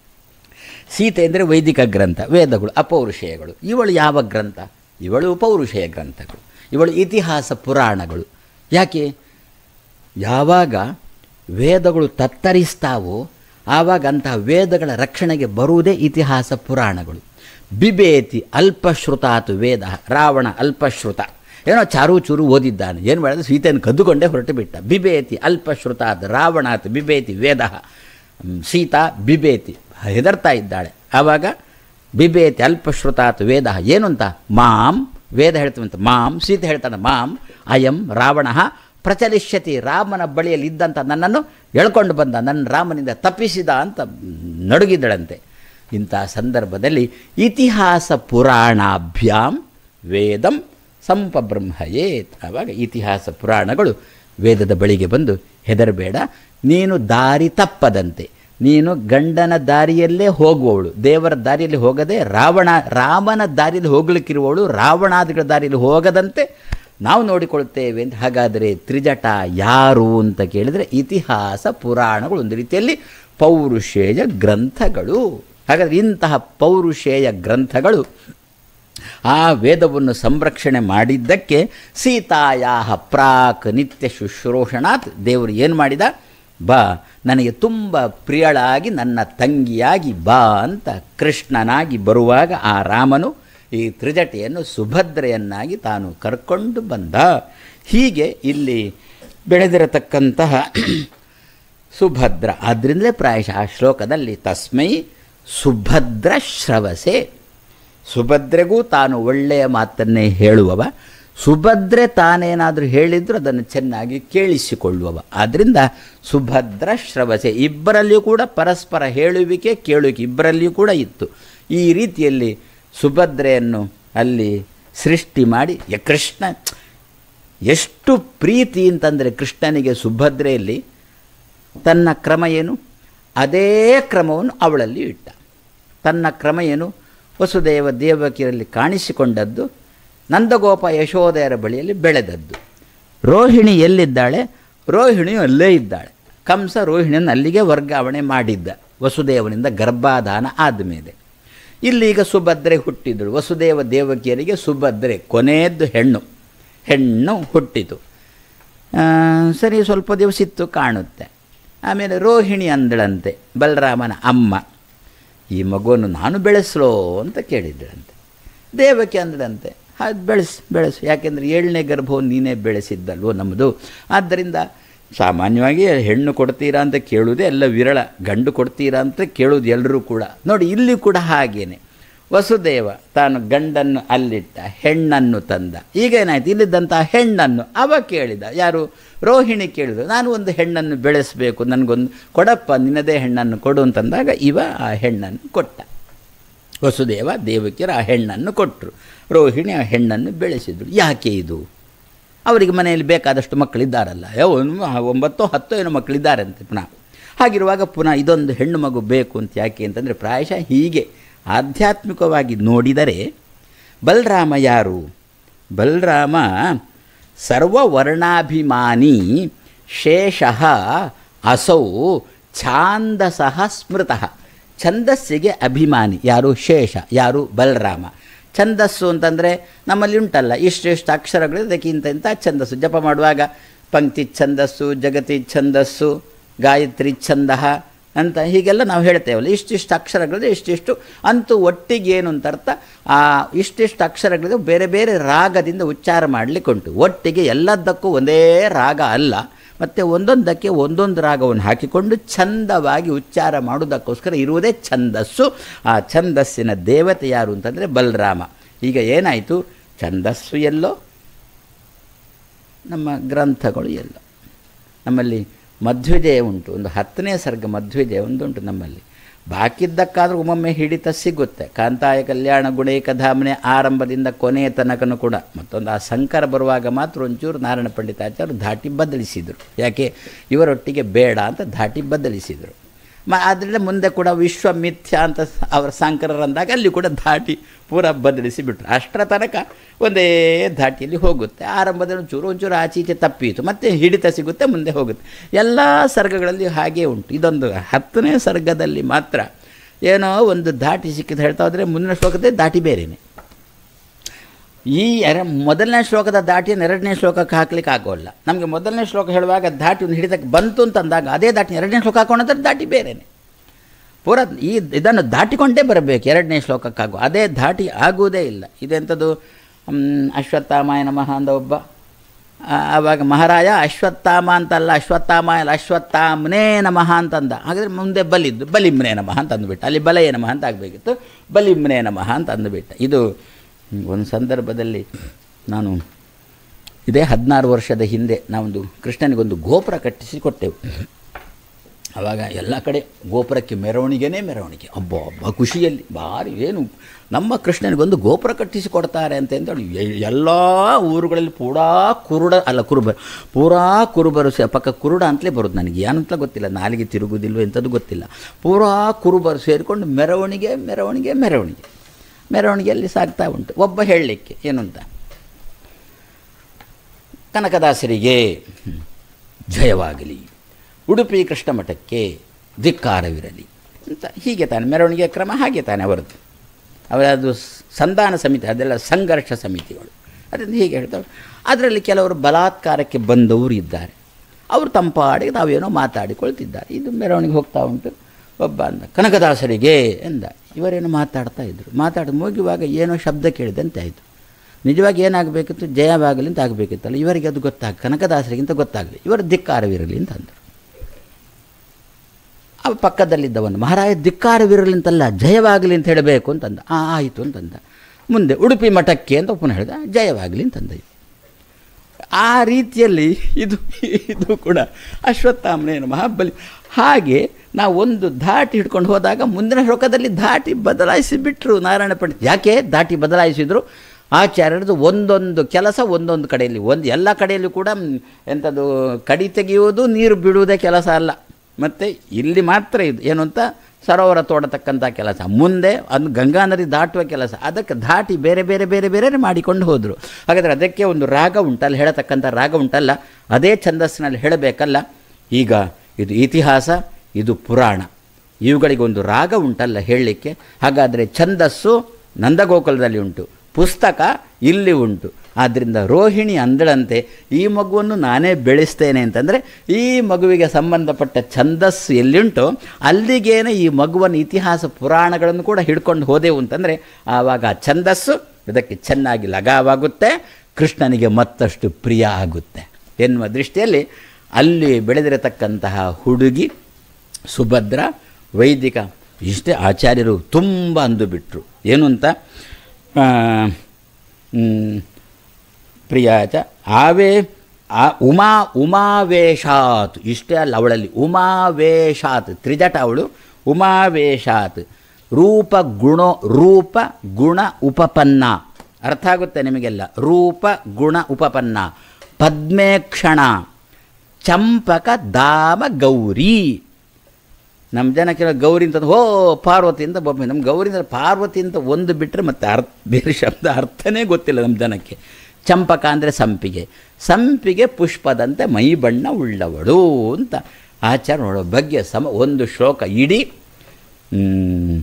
Speaker 1: ಸೀತೆ ಅಂದರೆ ವೈದಿಕ ಗ್ರಂಥ ವೇದಗಳು ಅಪೌರುಷೇಯಗಳು ಇವಳು ಯಾವ ಗ್ರಂಥ ಇವಳು ಪೌರುಷೇಯ ಗ್ರಂಥಗಳು ಇವಳು ಇತಿಹಾಸ ಪುರಾಣಗಳು ಯಾಕೆ ಯಾವಾಗ ವೇದಗಳು ತತ್ತರಿಸ್ತಾವೋ ಆವಾಗ ಅಂತಹ ವೇದಗಳ ರಕ್ಷಣೆಗೆ ಬರುವುದೇ ಇತಿಹಾಸ ಪುರಾಣಗಳು ಬಿಬೇತಿ ಅಲ್ಪಶ್ರುತಾತ್ ವೇದ ರಾವಣ ಅಲ್ಪಶ್ರುತ ಏನೋ ಚಾರು ಚೂರು ಓದಿದ್ದಾನೆ ಏನು ಮಾಡಿದ್ರೆ ಸೀತೆಯನ್ನು ಕದ್ದುಕೊಂಡೇ ಹೊರಟು ಬಿಟ್ಟ ಬಿಬೇತಿ ಅಲ್ಪಶ್ರುತಾತ್ ರಾವಣಾತ್ ಬಿಬೇತಿ ವೇದ ಸೀತಾ ಬಿಬೇತಿ ಹೆದರ್ತಾ ಇದ್ದಾಳೆ ಆವಾಗ ಬಿಬೇತಿ ಅಲ್ಪಶ್ರುತಾತ್ ವೇದ ಏನು ಅಂತ ಮಾಂ ವೇದ ಹೇಳ್ತೀವಂತ ಮಾಂ ಸೀತೆ ಹೇಳ್ತಾನೆ ಮಾಂ ಅಯಂ ರಾವಣ ಪ್ರಚಲಿಷ್ಯತಿ ರಾಮನ ಬಳಿಯಲ್ಲಿ ಇದ್ದಂಥ ನನ್ನನ್ನು ಎಳ್ಕೊಂಡು ಬಂದ ನನ್ನ ರಾಮನಿಂದ ತಪ್ಪಿಸಿದ ಅಂತ ನಡುಗಿದಳಂತೆ ಇಂಥ ಸಂದರ್ಭದಲ್ಲಿ ಇತಿಹಾಸ ಪುರಾಣಾಭ್ಯಾಂ ವೇದಂ ಸಂಪಬ್ರಹ್ಮಯೇತ್ ಆವಾಗ ಇತಿಹಾಸ ಪುರಾಣಗಳು ವೇದದ ಬಳಿಗೆ ಬಂದು ಹೆದರಬೇಡ ನೀನು ದಾರಿ ತಪ್ಪದಂತೆ ನೀನು ಗಂಡನ ದಾರಿಯಲ್ಲೇ ಹೋಗುವವಳು ದೇವರ ದಾರಿಯಲ್ಲಿ ಹೋಗದೆ ರಾವಣ ರಾಮನ ದಾರಿಯಲ್ಲಿ ಹೋಗ್ಲಿಕ್ಕಿರುವವಳು ರಾವಣಾದಿಗಳ ದಾರಿಯಲ್ಲಿ ಹೋಗದಂತೆ ನಾವು ನೋಡಿಕೊಳ್ತೇವೆ ಅಂತ ಹಾಗಾದರೆ ತ್ರಿಜಟ ಯಾರು ಅಂತ ಕೇಳಿದರೆ ಇತಿಹಾಸ ಪುರಾಣಗಳು ಒಂದು ರೀತಿಯಲ್ಲಿ ಪೌರುಷೇಯ ಗ್ರಂಥಗಳು ಹಾಗಾದರೆ ಇಂತಹ ಪೌರುಷೇಯ ಗ್ರಂಥಗಳು ಆ ವೇದವನ್ನು ಸಂರಕ್ಷಣೆ ಮಾಡಿದ್ದಕ್ಕೆ ಸೀತಾಯಾ ಪ್ರಾಕ್ ನಿತ್ಯ ಶುಶ್ರೂಷಣಾತ್ ದೇವರು ಏನು ಮಾಡಿದ ಬಾ ನನಗೆ ತುಂಬ ಪ್ರಿಯಳಾಗಿ ನನ್ನ ತಂಗಿಯಾಗಿ ಬಾ ಅಂತ ಕೃಷ್ಣನಾಗಿ ಬರುವಾಗ ಆ ರಾಮನು ಈ ತ್ರಿಜಟೆಯನ್ನು ಸುಭದ್ರೆಯನ್ನಾಗಿ ತಾನು ಕರ್ಕೊಂಡು ಬಂದ ಹೀಗೆ ಇಲ್ಲಿ ಬೆಳೆದಿರತಕ್ಕಂತಹ ಸುಭದ್ರ ಆದ್ದರಿಂದಲೇ ಪ್ರಾಯಶಃ ಆ ಶ್ಲೋಕದಲ್ಲಿ ತಸ್ಮೈ ಸುಭದ್ರ ಶ್ರವಸೆ ಸುಭದ್ರೆಗೂ ತಾನು ಒಳ್ಳೆಯ ಮಾತನ್ನೇ ಹೇಳುವವ ಸುಭದ್ರೆ ತಾನೇನಾದರೂ ಹೇಳಿದರೂ ಅದನ್ನು ಚೆನ್ನಾಗಿ ಕೇಳಿಸಿಕೊಳ್ಳುವವ ಆದ್ದರಿಂದ ಸುಭದ್ರ ಶ್ರವಸೆ ಇಬ್ಬರಲ್ಲಿಯೂ ಕೂಡ ಪರಸ್ಪರ ಹೇಳುವಿಕೆ ಕೇಳುವಿಕೆ ಇಬ್ಬರಲ್ಲಿಯೂ ಕೂಡ ಇತ್ತು ಈ ರೀತಿಯಲ್ಲಿ ಸುಭದ್ರೆಯನ್ನು ಅಲ್ಲಿ ಸೃಷ್ಟಿ ಮಾಡಿ ಯ ಕೃಷ್ಣ ಎಷ್ಟು ಪ್ರೀತಿ ಅಂತಂದರೆ ಕೃಷ್ಣನಿಗೆ ಸುಭದ್ರೆಯಲ್ಲಿ ತನ್ನ ಕ್ರಮ ಏನು ಅದೇ ಕ್ರಮವನ್ನು ಅವಳಲ್ಲಿ ಇಟ್ಟ ತನ್ನ ಕ್ರಮ ಏನು ವಸುದೇವ ದೇವಕಿಯರಲ್ಲಿ ಕಾಣಿಸಿಕೊಂಡದ್ದು ನಂದಗೋಪ ಯಶೋದಯರ ಬಳಿಯಲ್ಲಿ ಬೆಳೆದದ್ದು ರೋಹಿಣಿ ಎಲ್ಲಿದ್ದಾಳೆ ರೋಹಿಣಿಯು ಅಲ್ಲೇ ಇದ್ದಾಳೆ ಕಂಸ ರೋಹಿಣಿಯನ್ನು ಅಲ್ಲಿಗೆ ವರ್ಗಾವಣೆ ಮಾಡಿದ್ದ ವಸುದೇವನಿಂದ ಗರ್ಭಾಧಾನ ಆದಮೇಲೆ ಇಲ್ಲೀಗ ಸುಭದ್ರೆ ಹುಟ್ಟಿದಳು ವಸುದೇವ ದೇವಕಿಯರಿಗೆ ಸುಭದ್ರೆ ಕೊನೆಯದ್ದು ಹೆಣ್ಣು ಹೆಣ್ಣು ಹುಟ್ಟಿತು ಆ, ಸರಿ ಸ್ವಲ್ಪ ದಿವಸ ಇತ್ತು ಕಾಣುತ್ತೆ ಆಮೇಲೆ ರೋಹಿಣಿ ಅಂದಳಂತೆ ಬಲರಾಮನ ಅಮ್ಮ ಈ ಮಗುವನ್ನು ನಾನು ಬೆಳೆಸಲೋ ಅಂತ ಕೇಳಿದ್ದಳಂತೆ ದೇವಕಿ ಅಂದಳಂತೆ ಅದು ಬೆಳೆಸು ಬೆಳೆಸು ಯಾಕೆಂದರೆ ಏಳನೇ ಗರ್ಭವನ್ನು ನೀನೇ ಬೆಳೆಸಿದ್ದಲ್ವೋ ನಮ್ಮದು ಆದ್ದರಿಂದ ಸಾಮಾನ್ಯವಾಗಿ ಹೆಣ್ಣು ಕೊಡ್ತೀರಾ ಅಂತ ಕೇಳುವುದೇ ಎಲ್ಲ ವಿರಳ ಗಂಡು ಕೊಡ್ತೀರಾ ಅಂತ ಕೇಳುವುದು ಎಲ್ಲರೂ ಕೂಡ ನೋಡಿ ಇಲ್ಲಿ ಕೂಡ ಹಾಗೇನೆ ವಸುದೇವ ತಾನು ಗಂಡನ್ನು ಅಲ್ಲಿಟ್ಟ ಹೆಣ್ಣನ್ನು ತಂದ ಈಗ ಏನಾಯ್ತು ಇಲ್ಲಿದ್ದಂಥ ಹೆಣ್ಣನ್ನು ಅವ ಕೇಳಿದ ಯಾರು ರೋಹಿಣಿ ಕೇಳಿದ್ರು ನಾನು ಒಂದು ಹೆಣ್ಣನ್ನು ಬೆಳೆಸಬೇಕು ನನಗೊಂದು ಕೊಡಪ್ಪ ನಿನ್ನದೇ ಹೆಣ್ಣನ್ನು ಕೊಡು ಅಂತಂದಾಗ ಇವ ಆ ಹೆಣ್ಣನ್ನು ಕೊಟ್ಟ ವಸುದೇವ ದೇವಕಿಯರು ಆ ಹೆಣ್ಣನ್ನು ಕೊಟ್ಟರು ರೋಹಿಣಿ ಆ ಹೆಣ್ಣನ್ನು ಬೆಳೆಸಿದ್ರು ಯಾಕೆ ಇದು ಅವರಿಗೆ ಮನೆಯಲ್ಲಿ ಬೇಕಾದಷ್ಟು ಮಕ್ಕಳಿದ್ದಾರಲ್ಲ ಯಾವ ಒಂಬತ್ತೋ ಹತ್ತೋ ಏನೋ ಮಕ್ಕಳಿದ್ದಾರಂತೆ ಪುನಃ ಹಾಗಿರುವಾಗ ಪುನಃ ಇದೊಂದು ಹೆಣ್ಣು ಮಗು ಬೇಕು ಅಂತ ಯಾಕೆ ಅಂತಂದರೆ ಪ್ರಾಯಶಃ ಹೀಗೆ ಆಧ್ಯಾತ್ಮಿಕವಾಗಿ ನೋಡಿದರೆ ಬಲರಾಮ ಯಾರು ಬಲರಾಮ ಸರ್ವವರ್ಣಾಭಿಮಾನಿ ಶೇಷಃ ಅಸೌ ಛಾಂದಸಃ ಸ್ಮೃತಃ ಛಂದಸ್ಸಿಗೆ ಅಭಿಮಾನಿ ಯಾರು ಶೇಷ ಯಾರು ಬಲರಾಮ ಛಂದಸ್ಸು ಅಂತಂದರೆ ನಮ್ಮಲ್ಲಿ ಉಂಟಲ್ಲ ಇಷ್ಟಿಷ್ಟು ಅಕ್ಷರಗಳು ಅದಕ್ಕಿಂತ ಇಂಥ ಛಂದಸ್ಸು ಜಪ ಮಾಡುವಾಗ ಪಂಕ್ತಿ ಛಂದಸ್ಸು ಜಗತಿ ಛಂದಸ್ಸು ಗಾಯತ್ರಿ ಛಂದ ಅಂತ ಹೀಗೆಲ್ಲ ನಾವು ಹೇಳ್ತೇವಲ್ಲ ಇಷ್ಟಿಷ್ಟು ಅಕ್ಷರಗಳಿದೆ ಇಷ್ಟಿಷ್ಟು ಅಂತೂ ಒಟ್ಟಿಗೆ ಏನು ಅಂತ ಅರ್ಥ ಆ ಇಷ್ಟಿಷ್ಟು ಅಕ್ಷರಗಳಿದೆ ಬೇರೆ ಬೇರೆ ರಾಗದಿಂದ ಉಚ್ಚಾರ ಮಾಡಲಿಕ್ಕೆ ಉಂಟು ಒಟ್ಟಿಗೆ ಎಲ್ಲದಕ್ಕೂ ಒಂದೇ ರಾಗ ಅಲ್ಲ ಮತ್ತು ಒಂದೊಂದಕ್ಕೆ ಒಂದೊಂದು ರಾಗವನ್ನು ಹಾಕಿಕೊಂಡು ಚಂದವಾಗಿ ಉಚ್ಚಾರ ಮಾಡುವುದಕ್ಕೋಸ್ಕರ ಇರುವುದೇ ಛಂದಸ್ಸು ಆ ಛಂದಸ್ಸಿನ ದೇವತೆ ಯಾರು ಅಂತಂದರೆ ಬಲರಾಮ ಈಗ ಏನಾಯಿತು ಛಂದಸ್ಸು ಎಲ್ಲೋ ನಮ್ಮ ಗ್ರಂಥಗಳು ಎಲ್ಲ ನಮ್ಮಲ್ಲಿ ಮಧ್ವಿಜಯ ಉಂಟು ಒಂದು ಹತ್ತನೇ ಸರ್ಗ ಮಧ್ವಿಜಯ ಒಂದುಂಟು ನಮ್ಮಲ್ಲಿ ಬಾಕಿದ್ದಕ್ಕಾದರೂ ಒಮ್ಮೊಮ್ಮೆ ಹಿಡಿತ ಸಿಗುತ್ತೆ ಕಾಂತಾಯ ಕಲ್ಯಾಣ ಗುಣೇಕಧಾಮನೆ ಆರಂಭದಿಂದ ಕೊನೆಯ ತನಕನೂ ಕೂಡ ಮತ್ತೊಂದು ಆ ಸಂಕರ ಬರುವಾಗ ಮಾತ್ರ ಒಂಚೂರು ನಾರಾಯಣ ಪಂಡಿತಾಚಾರ್ಯರು ಧಾಟಿ ಬದಲಿಸಿದರು ಯಾಕೆ ಇವರೊಟ್ಟಿಗೆ ಬೇಡ ಅಂತ ಧಾಟಿ ಬದಲಿಸಿದರು ಮ ಆದ್ದರಿಂದ ಮುಂದೆ ಕೂಡ ವಿಶ್ವಮಿಥ್ಯ ಅಂತ ಅವರ ಸಂಕರರಂದಾಗ ಅಲ್ಲಿ ಕೂಡ ಧಾಟಿ ಪೂರ ಬದಲಿಸಿ ಬಿಟ್ರು ಅಷ್ಟರ ತನಕ ಒಂದೇ ಧಾಟಿಯಲ್ಲಿ ಹೋಗುತ್ತೆ ಆರಂಭದಲ್ಲಿ ಒಂಚೂರು ಒಂಚೂರು ಆಚೆ ಈಚೆ ತಪ್ಪಿತು ಮತ್ತೆ ಹಿಡಿತ ಸಿಗುತ್ತೆ ಮುಂದೆ ಹೋಗುತ್ತೆ ಎಲ್ಲ ಸರ್ಗಗಳಲ್ಲಿ ಹಾಗೇ ಉಂಟು ಇದೊಂದು ಹತ್ತನೇ ಸರ್ಗದಲ್ಲಿ ಮಾತ್ರ ಏನೋ ಒಂದು ಧಾಟಿ ಸಿಕ್ಕಿದ್ದು ಹೇಳ್ತಾ ಹೋದರೆ ಮುಂದಿನ ಶ್ಲೋಕದ ಧಾಟಿ ಬೇರೆಯೇ ಈ ಎರ ಮೊದಲನೇ ಶ್ಲೋಕದ ದಾಟಿಯನ್ನು ಎರಡನೇ ಶ್ಲೋಕಕ್ಕೆ ಹಾಕ್ಲಿಕ್ಕೆ ಆಗೋಲ್ಲ ನಮಗೆ ಮೊದಲನೇ ಶ್ಲೋಕ ಹೇಳುವಾಗ ದಾಟಿ ಒಂದು ಹಿಡಿತಕ್ಕೆ ಬಂತು ಅಂತಂದಾಗ ಅದೇ ದಾಟಿ ಎರಡನೇ ಶ್ಲೋಕ ಹಾಕೊಂಡ್ರೆ ದಾಟಿ ಬೇರೆಯೇ ಪೂರ ಈ ಇದನ್ನು ದಾಟಿಕೊಂಡೇ ಬರಬೇಕು ಎರಡನೇ ಶ್ಲೋಕಕ್ಕಾಗು ಅದೇ ದಾಟಿ ಆಗುವುದೇ ಇಲ್ಲ ಇದೆಂಥದ್ದು ಹ್ಮ್, ಅಶ್ವತ್ಥಾಮಾಯ ನಮಃ ಅಂದ ಒಬ್ಬ ಆ, ಆವಾಗ ಮಹಾರಾಯ ಅಶ್ವತ್ಥಾಮ ಅಂತಲ್ಲ ಅಶ್ವತ್ಥಾಮ ಅಲ್ಲ ಅಶ್ವತ್ಥಾಮ್ನೇ ನಮಃ ಅಂತಂದ ಹಾಗಾದರೆ ಮುಂದೆ ಬಲಿದ್ದು ಬಲಿಮ್ನೇ ನಮಃ ಅಂತ ಅಂದುಬಿಟ್ಟ ಅಲ್ಲಿ ಬಲಯೇ ನಮಃ ಅಂತ ಆಗಬೇಕಿತ್ತು ಬಲಿಮ್ನೇ ನಮಃ ಅಂತ ಅಂದುಬಿಟ್ಟ ಇದು ಒಂದು ಸಂದರ್ಭದಲ್ಲಿ ನಾನು ಇದೇ ಹದಿನಾರು ವರ್ಷದ ಹಿಂದೆ ನಾವೊಂದು ಕೃಷ್ಣನಿಗೊಂದು ಗೋಪುರ ಕಟ್ಟಿಸಿ ಕೊಟ್ಟೆವು ಆವಾಗ ಎಲ್ಲ ಕಡೆ ಗೋಪುರಕ್ಕೆ ಮೆರವಣಿಗೆನೇ ಮೆರವಣಿಗೆ ಅಬ್ಬ ಅಬ್ಬ ಖುಷಿಯಲ್ಲಿ ಭಾರಿ ಏನು ನಮ್ಮ ಕೃಷ್ಣನಿಗೊಂದು ಗೋಪುರ ಕಟ್ಟಿಸಿ ಕೊಡ್ತಾರೆ ಅಂತ ಹೇಳಿ ಎಲ್ಲ ಊರುಗಳಲ್ಲಿ ಪೂರಾ ಕುರುಡ ಅಲ್ಲ ಕುರುಬರು ಪೂರಾ ಕುರುಬರು ಸೇ ಪಕ್ಕ ಕುರುಡ ಅಂತಲೇ ಬರೋದು ನನಗೆ ಏನಂತ ಗೊತ್ತಿಲ್ಲ ನಾಲಿಗೆ ತಿರುಗುವುದಿಲ್ವ ಎಂಥದ್ದು ಗೊತ್ತಿಲ್ಲ ಪೂರಾ ಕುರುಬರು ಸೇರಿಕೊಂಡು ಮೆರವಣಿಗೆ ಮೆರವಣಿಗೆ ಮೆರವಣಿಗೆ ಮೆರವಣಿಗೆಯಲ್ಲಿ ಸಾಗ್ತಾ ಉಂಟು ಒಬ್ಬ ಹೇಳಲಿಕ್ಕೆ ಏನು ಅಂತ ಕನಕದಾಸರಿಗೆ ಜಯವಾಗಲಿ ಉಡುಪಿ ಕೃಷ್ಣ ಮಠಕ್ಕೆ ಧಿಕ್ಕಾರವಿರಲಿ ಅಂತ ಹೀಗೆ ತಾನೆ ಮೆರವಣಿಗೆ ಕ್ರಮ ಹಾಗೆ ತಾನೆ ಅವರದ್ದು ಅವರದು ಸಂಧಾನ ಸಮಿತಿ ಅದೆಲ್ಲ ಸಂಘರ್ಷ ಸಮಿತಿಗಳು ಅದರಿಂದ ಹೀಗೆ ಹೇಳ್ತಾರೆ ಅದರಲ್ಲಿ ಕೆಲವರು ಬಲಾತ್ಕಾರಕ್ಕೆ ಬಂದವರು ಇದ್ದಾರೆ ಅವರು ತಮ್ಮ ಪಾಡಿಗೆ ತಾವೇನೋ ಮಾತಾಡಿಕೊಳ್ತಿದ್ದಾರೆ ಇದು ಮೆರವಣಿಗೆ ಹೋಗ್ತಾ ಉಂಟು ಒಬ್ಬ ಅಂದ ಕನಕದಾಸರಿಗೆ ಎಂದ ಇವರೇನು ಮಾತಾಡ್ತಾ ಇದ್ರು ಮಾತಾಡಿ ಮುಗಿಯುವಾಗ ಏನೋ ಶಬ್ದ ಕೇಳಿದಂತೆ ಆಯಿತು ನಿಜವಾಗಿ ಏನಾಗಬೇಕಿತ್ತು ಜಯವಾಗಲಿ ಅಂತ ಆಗಬೇಕಿತ್ತಲ್ಲ ಇವರಿಗೆ ಅದು ಗೊತ್ತಾಗ ಕನಕದಾಸರಿಗಿಂತ ಗೊತ್ತಾಗಲಿ ಇವರ ಧಿಕ್ಕಾರವಿರಲಿ ಅಂತ ಅಂದರು ಅವ ಪಕ್ಕದಲ್ಲಿದ್ದವನು ಮಹಾರಾಜ ಧಿಕ್ಕಾರವಿರಲಿ ಅಂತಲ್ಲ ಜಯವಾಗಲಿ ಅಂತ ಹೇಳಬೇಕು ಅಂತಂದ ಆ ಆಯಿತು ಅಂತಂದ ಮುಂದೆ ಉಡುಪಿ ಮಠಕ್ಕೆ ಅಂತ ಪುನಃ ಹೇಳಿದ ಜಯವಾಗಲಿ ಅಂತಂದ ಆ ರೀತಿಯಲ್ಲಿ ಇದು ಇದು ಕೂಡ ಅಶ್ವತ್ಥಾಮನೇನು ಮಹಾಬಲಿ ಹಾಗೆ ನಾವು ಒಂದು ಧಾಟಿ ಹಿಡ್ಕೊಂಡು ಹೋದಾಗ ಮುಂದಿನ ಶ್ಲೋಕದಲ್ಲಿ ಧಾಟಿ ಬದಲಾಯಿಸಿ ಬಿಟ್ಟರು ನಾರಾಯಣ ಪಂಡಿತ್ ಯಾಕೆ ಧಾಟಿ ಬದಲಾಯಿಸಿದ್ರು ಆಚಾರ್ಯರದು ಒಂದೊಂದು ಕೆಲಸ ಒಂದೊಂದು ಕಡೆಯಲ್ಲಿ ಒಂದು ಎಲ್ಲ ಕಡೆಯಲ್ಲೂ ಕೂಡ ಮ್, ಎಂಥದ್ದು ಕಡಿ ತೆಗೆಯುವುದು ನೀರು ಬಿಡುವುದೇ ಕೆಲಸ ಅಲ್ಲ ಮತ್ತು ಇಲ್ಲಿ ಮಾತ್ರ ಇದು ಏನು ಅಂತ ಸರೋವರ ತೋಡತಕ್ಕಂಥ ಕೆಲಸ ಮುಂದೆ ಅದು ಗಂಗಾ ನದಿ ದಾಟುವ ಕೆಲಸ ಅದಕ್ಕೆ ದಾಟಿ ಬೇರೆ ಬೇರೆ ಬೇರೆ ಬೇರೆ ಮಾಡಿಕೊಂಡು ಹೋದರು ಹಾಗಾದರೆ ಅದಕ್ಕೆ ಒಂದು ರಾಗ ಉಂಟಲ್ಲ ಹೇಳತಕ್ಕಂಥ ರಾಗ ಉಂಟಲ್ಲ ಅದೇ ಛಂದಸ್ಸಿನಲ್ಲಿ ಹೇಳಬೇಕಲ್ಲ ಈಗ ಇದು ಇತಿಹಾಸ ಇದು ಪುರಾಣ ಇವುಗಳಿಗೆ ಒಂದು ರಾಗ ಉಂಟಲ್ಲ ಹೇಳಲಿಕ್ಕೆ ಹಾಗಾದರೆ ಛಂದಸ್ಸು ನಂದಗೋಕುಲದಲ್ಲಿ ಉಂಟು ಪುಸ್ತಕ ಇಲ್ಲಿ ಉಂಟು ಆದ್ದರಿಂದ ರೋಹಿಣಿ ಅಂದಳಂತೆ ಈ ಮಗುವನ್ನು ನಾನೇ ಬೆಳೆಸ್ತೇನೆ ಅಂತಂದರೆ ಈ ಮಗುವಿಗೆ ಸಂಬಂಧಪಟ್ಟ ಛಂದಸ್ಸು ಎಲ್ಲಿಂಟೋ ಅಲ್ಲಿಗೇನೆ ಈ ಮಗುವನ ಇತಿಹಾಸ ಪುರಾಣಗಳನ್ನು ಕೂಡ ಹಿಡ್ಕೊಂಡು ಹೋದೆವು ಅಂತಂದರೆ ಆವಾಗ ಆ ಛಂದಸ್ಸು ಇದಕ್ಕೆ ಚೆನ್ನಾಗಿ ಲಗಾವಾಗುತ್ತೆ ಕೃಷ್ಣನಿಗೆ ಮತ್ತಷ್ಟು ಪ್ರಿಯ ಆಗುತ್ತೆ ಎನ್ನುವ ದೃಷ್ಟಿಯಲ್ಲಿ ಅಲ್ಲಿ ಬೆಳೆದಿರತಕ್ಕಂತಹ ಹುಡುಗಿ ಸುಭದ್ರ ವೈದಿಕ ಇಷ್ಟೇ ಆಚಾರ್ಯರು ತುಂಬ ಅಂದು ಬಿಟ್ಟರು ಏನು ಅಂತ ಆ, ಮ್, ಪ್ರಿಯಾಚ ಆವೇ ಆ ಉಮಾ ಉಮಾವೇಶಾತ್ ಇಷ್ಟೇ ಅಲ್ಲ ಅವಳಲ್ಲಿ ಉಮಾವೇಶಾತ್ ತ್ರಿಜಟ ಅವಳು ಉಮಾವೇಶಾತ್ ರೂಪ ಗುಣ ರೂಪ ಗುಣ ಉಪಪನ್ನ ಅರ್ಥ ಆಗುತ್ತೆ ನಿಮಗೆಲ್ಲ ರೂಪ ಗುಣ ಉಪಪನ್ನ ಪದ್ಮೇಕ್ಷಣ ಚಂಪಕ ದಾಮ ಗೌರಿ ನಮ್ಮ ಜನ ಕೆಲವು ಗೌರಿ ಅಂತ ಹೋ ಪಾರ್ವತಿ ಅಂತ ಬೊಮ್ಮೆ ನಮ್ಮ ಗೌರಿ ಅಂದರೆ ಪಾರ್ವತಿ ಅಂತ ಒಂದು ಬಿಟ್ಟರೆ ಮತ್ತೆ ಅರ್ಥ ಬೇರೆ ಶಬ್ದ ಅರ್ಥನೇ ಗೊತ್ತಿಲ್ಲ ನಮ್ಮ ಜನಕ್ಕೆ ಚಂಪಕ ಅಂದರೆ ಸಂಪಿಗೆ ಸಂಪಿಗೆ ಪುಷ್ಪದಂತೆ ಮೈ ಬಣ್ಣ ಉಳ್ಳವಳು ಅಂತ ಆಚಾರ ನೋಡೋ ಬಗ್ಗೆ ಸಮ ಒಂದು ಶ್ಲೋಕ ಇಡೀ ಮ್,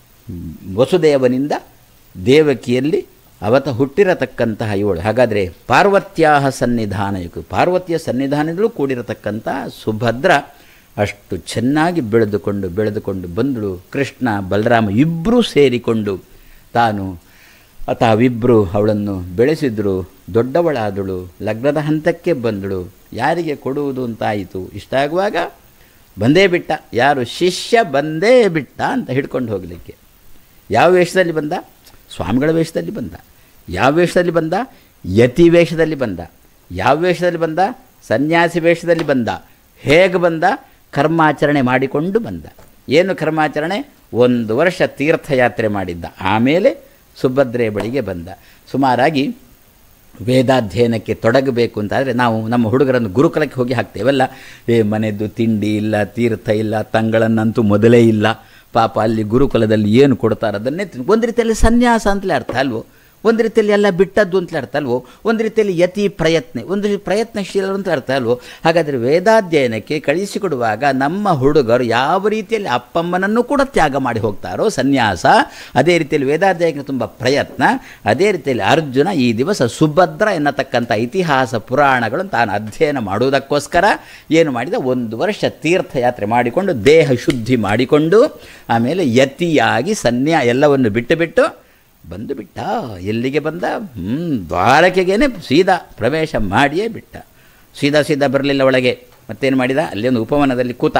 Speaker 1: ವಸುದೇವನಿಂದ ದೇವಕಿಯಲ್ಲಿ ಅವತ ಹುಟ್ಟಿರತಕ್ಕಂತಹ ಇವಳು ಹಾಗಾದರೆ ಪಾರ್ವತ್ಯಾಹ ಸನ್ನಿಧಾನಯುಕು ಪಾರ್ವತಿಯ ಸನ್ನಿಧಾನದಲ್ಲೂ ಕೂಡಿರತಕ್ಕಂಥ ಸುಭದ್ರ ಅಷ್ಟು ಚೆನ್ನಾಗಿ ಬೆಳೆದುಕೊಂಡು ಬೆಳೆದುಕೊಂಡು ಬಂದಳು ಕೃಷ್ಣ ಬಲರಾಮ ಇಬ್ಬರೂ ಸೇರಿಕೊಂಡು ತಾನು ತಾವಿಬ್ಬರು ಅವಳನ್ನು ಬೆಳೆಸಿದ್ರು ದೊಡ್ಡವಳಾದಳು ಲಗ್ನದ ಹಂತಕ್ಕೆ ಬಂದಳು ಯಾರಿಗೆ ಕೊಡುವುದು ಅಂತಾಯಿತು ಇಷ್ಟಾಗುವಾಗ ಬಂದೇ ಬಿಟ್ಟ ಯಾರು ಶಿಷ್ಯ ಬಂದೇ ಬಿಟ್ಟ ಅಂತ ಹಿಡ್ಕೊಂಡು ಹೋಗಲಿಕ್ಕೆ ಯಾವ ವೇಷದಲ್ಲಿ ಬಂದ ಸ್ವಾಮಿಗಳ ವೇಷದಲ್ಲಿ ಬಂದ ಯಾವ ವೇಷದಲ್ಲಿ ಬಂದ ಯತಿ ವೇಷದಲ್ಲಿ ಬಂದ ಯಾವ ವೇಷದಲ್ಲಿ ಬಂದ ಸನ್ಯಾಸಿ ವೇಷದಲ್ಲಿ ಬಂದ ಹೇಗೆ ಬಂದ ಕರ್ಮಾಚರಣೆ ಮಾಡಿಕೊಂಡು ಬಂದ ಏನು ಕರ್ಮಾಚರಣೆ ಒಂದು ವರ್ಷ ತೀರ್ಥಯಾತ್ರೆ ಮಾಡಿದ್ದ ಆಮೇಲೆ ಸುಭದ್ರೆ ಬಳಿಗೆ ಬಂದ ಸುಮಾರಾಗಿ ವೇದಾಧ್ಯಯನಕ್ಕೆ ತೊಡಗಬೇಕು ಅಂತಾದರೆ ನಾವು ನಮ್ಮ ಹುಡುಗರನ್ನು ಗುರುಕುಲಕ್ಕೆ ಹೋಗಿ ಹಾಕ್ತೇವಲ್ಲ ಏ ಮನೆದ್ದು ತಿಂಡಿ ಇಲ್ಲ ತೀರ್ಥ ಇಲ್ಲ ತಂಗಳನ್ನಂತೂ ಮೊದಲೇ ಇಲ್ಲ ಪಾಪ ಅಲ್ಲಿ ಗುರುಕುಲದಲ್ಲಿ ಏನು ಕೊಡ್ತಾರೆ ಅದನ್ನೇ ತಿನ್- ಒಂದು ರೀತಿಯಲ್ಲಿ ಸನ್ಯಾಸ ಅಂತಲೇ ಅರ್ಥ ಅಲ್ವೋ ಒಂದು ರೀತಿಯಲ್ಲಿ ಎಲ್ಲ ಬಿಟ್ಟದ್ದು ಅಂತಲೇ ಅರ್ಥ ಅಲ್ವೋ ಒಂದು ರೀತಿಯಲ್ಲಿ ಯತಿ ಪ್ರಯತ್ನ ಒಂದು ರೀತಿ ಪ್ರಯತ್ನಶೀಲರು ಅಂತ ಅರ್ಥ ಅಲ್ವೋ ಹಾಗಾದರೆ ವೇದಾಧ್ಯಯನಕ್ಕೆ ಕಳಿಸಿಕೊಡುವಾಗ ನಮ್ಮ ಹುಡುಗರು ಯಾವ ರೀತಿಯಲ್ಲಿ ಅಪ್ಪಮ್ಮನನ್ನು ಕೂಡ ತ್ಯಾಗ ಮಾಡಿ ಹೋಗ್ತಾರೋ ಸನ್ಯಾಸ ಅದೇ ರೀತಿಯಲ್ಲಿ ವೇದಾಧ್ಯಯನಕ್ಕೆ ತುಂಬ ಪ್ರಯತ್ನ ಅದೇ ರೀತಿಯಲ್ಲಿ ಅರ್ಜುನ ಈ ದಿವಸ ಸುಭದ್ರ ಎನ್ನತಕ್ಕಂಥ ಇತಿಹಾಸ ಪುರಾಣಗಳನ್ನು ತಾನು ಅಧ್ಯಯನ ಮಾಡುವುದಕ್ಕೋಸ್ಕರ ಏನು ಮಾಡಿದ ಒಂದು ವರ್ಷ ತೀರ್ಥಯಾತ್ರೆ ಮಾಡಿಕೊಂಡು ದೇಹ ಶುದ್ಧಿ ಮಾಡಿಕೊಂಡು ಆಮೇಲೆ ಯತಿಯಾಗಿ ಸನ್ಯಾ ಎಲ್ಲವನ್ನು ಬಿಟ್ಟು ಬಿಟ್ಟು ಬಂದು ಬಿಟ್ಟ ಎಲ್ಲಿಗೆ ಬಂದ ಹ್ಞೂ ದ್ವಾರಕೆಗೇನೆ ಸೀದಾ ಪ್ರವೇಶ ಮಾಡಿಯೇ ಬಿಟ್ಟ ಸೀದಾ ಸೀದಾ ಬರಲಿಲ್ಲ ಒಳಗೆ ಮತ್ತೇನು ಮಾಡಿದ ಅಲ್ಲಿ ಒಂದು ಉಪವನದಲ್ಲಿ ಕೂತ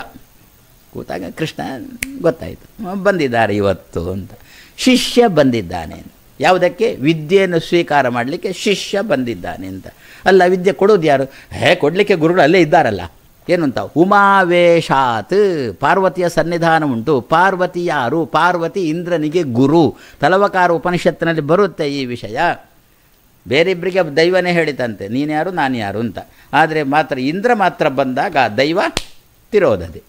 Speaker 1: ಕೂತಾಗ ಕೃಷ್ಣ ಗೊತ್ತಾಯಿತು ಬಂದಿದ್ದಾರೆ ಇವತ್ತು ಅಂತ ಶಿಷ್ಯ ಬಂದಿದ್ದಾನೆ ಅಂತ. ಯಾವುದಕ್ಕೆ ವಿದ್ಯೆಯನ್ನು ಸ್ವೀಕಾರ ಮಾಡಲಿಕ್ಕೆ ಶಿಷ್ಯ ಬಂದಿದ್ದಾನೆ ಅಂತ ಅಲ್ಲ ವಿದ್ಯೆ ಕೊಡೋದು ಯಾರು ಹೇ ಕೊಡಲಿಕ್ಕೆ ಗುರುಗಳು ಅಲ್ಲೇ ಇದ್ದಾರಲ್ಲ ಏನು ಅಂತ ಉಮಾವೇಶಾತ್ ಪಾರ್ವತಿಯ ಸನ್ನಿಧಾನ ಉಂಟು ಪಾರ್ವತಿ ಯಾರು ಪಾರ್ವತಿ ಇಂದ್ರನಿಗೆ ಗುರು ತಲವಕಾರ ಉಪನಿಷತ್ತಿನಲ್ಲಿ ಬರುತ್ತೆ ಈ ವಿಷಯ ಬೇರಿಬ್ಬರಿಗೆ ದೈವನೇ ಹೇಳಿತಂತೆ ನೀನು ಯಾರು ನಾನು ಯಾರು ಅಂತ ಆದರೆ ಮಾತ್ರ ಇಂದ್ರ ಮಾತ್ರ ಬಂದಾಗ ಆ ದೈವ ತಿರೋದದೆ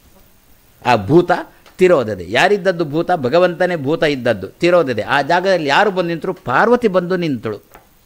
Speaker 1: ಆ ಭೂತ ತಿರೋದದೆ ಯಾರಿದ್ದದ್ದು ಭೂತ ಭಗವಂತನೇ ಭೂತ ಇದ್ದದ್ದು ತಿರೋದದೆ ಆ ಜಾಗದಲ್ಲಿ ಯಾರು ಬಂದು ನಿಂತರು ಪಾರ್ವತಿ ಬಂದು ನಿಂತಳು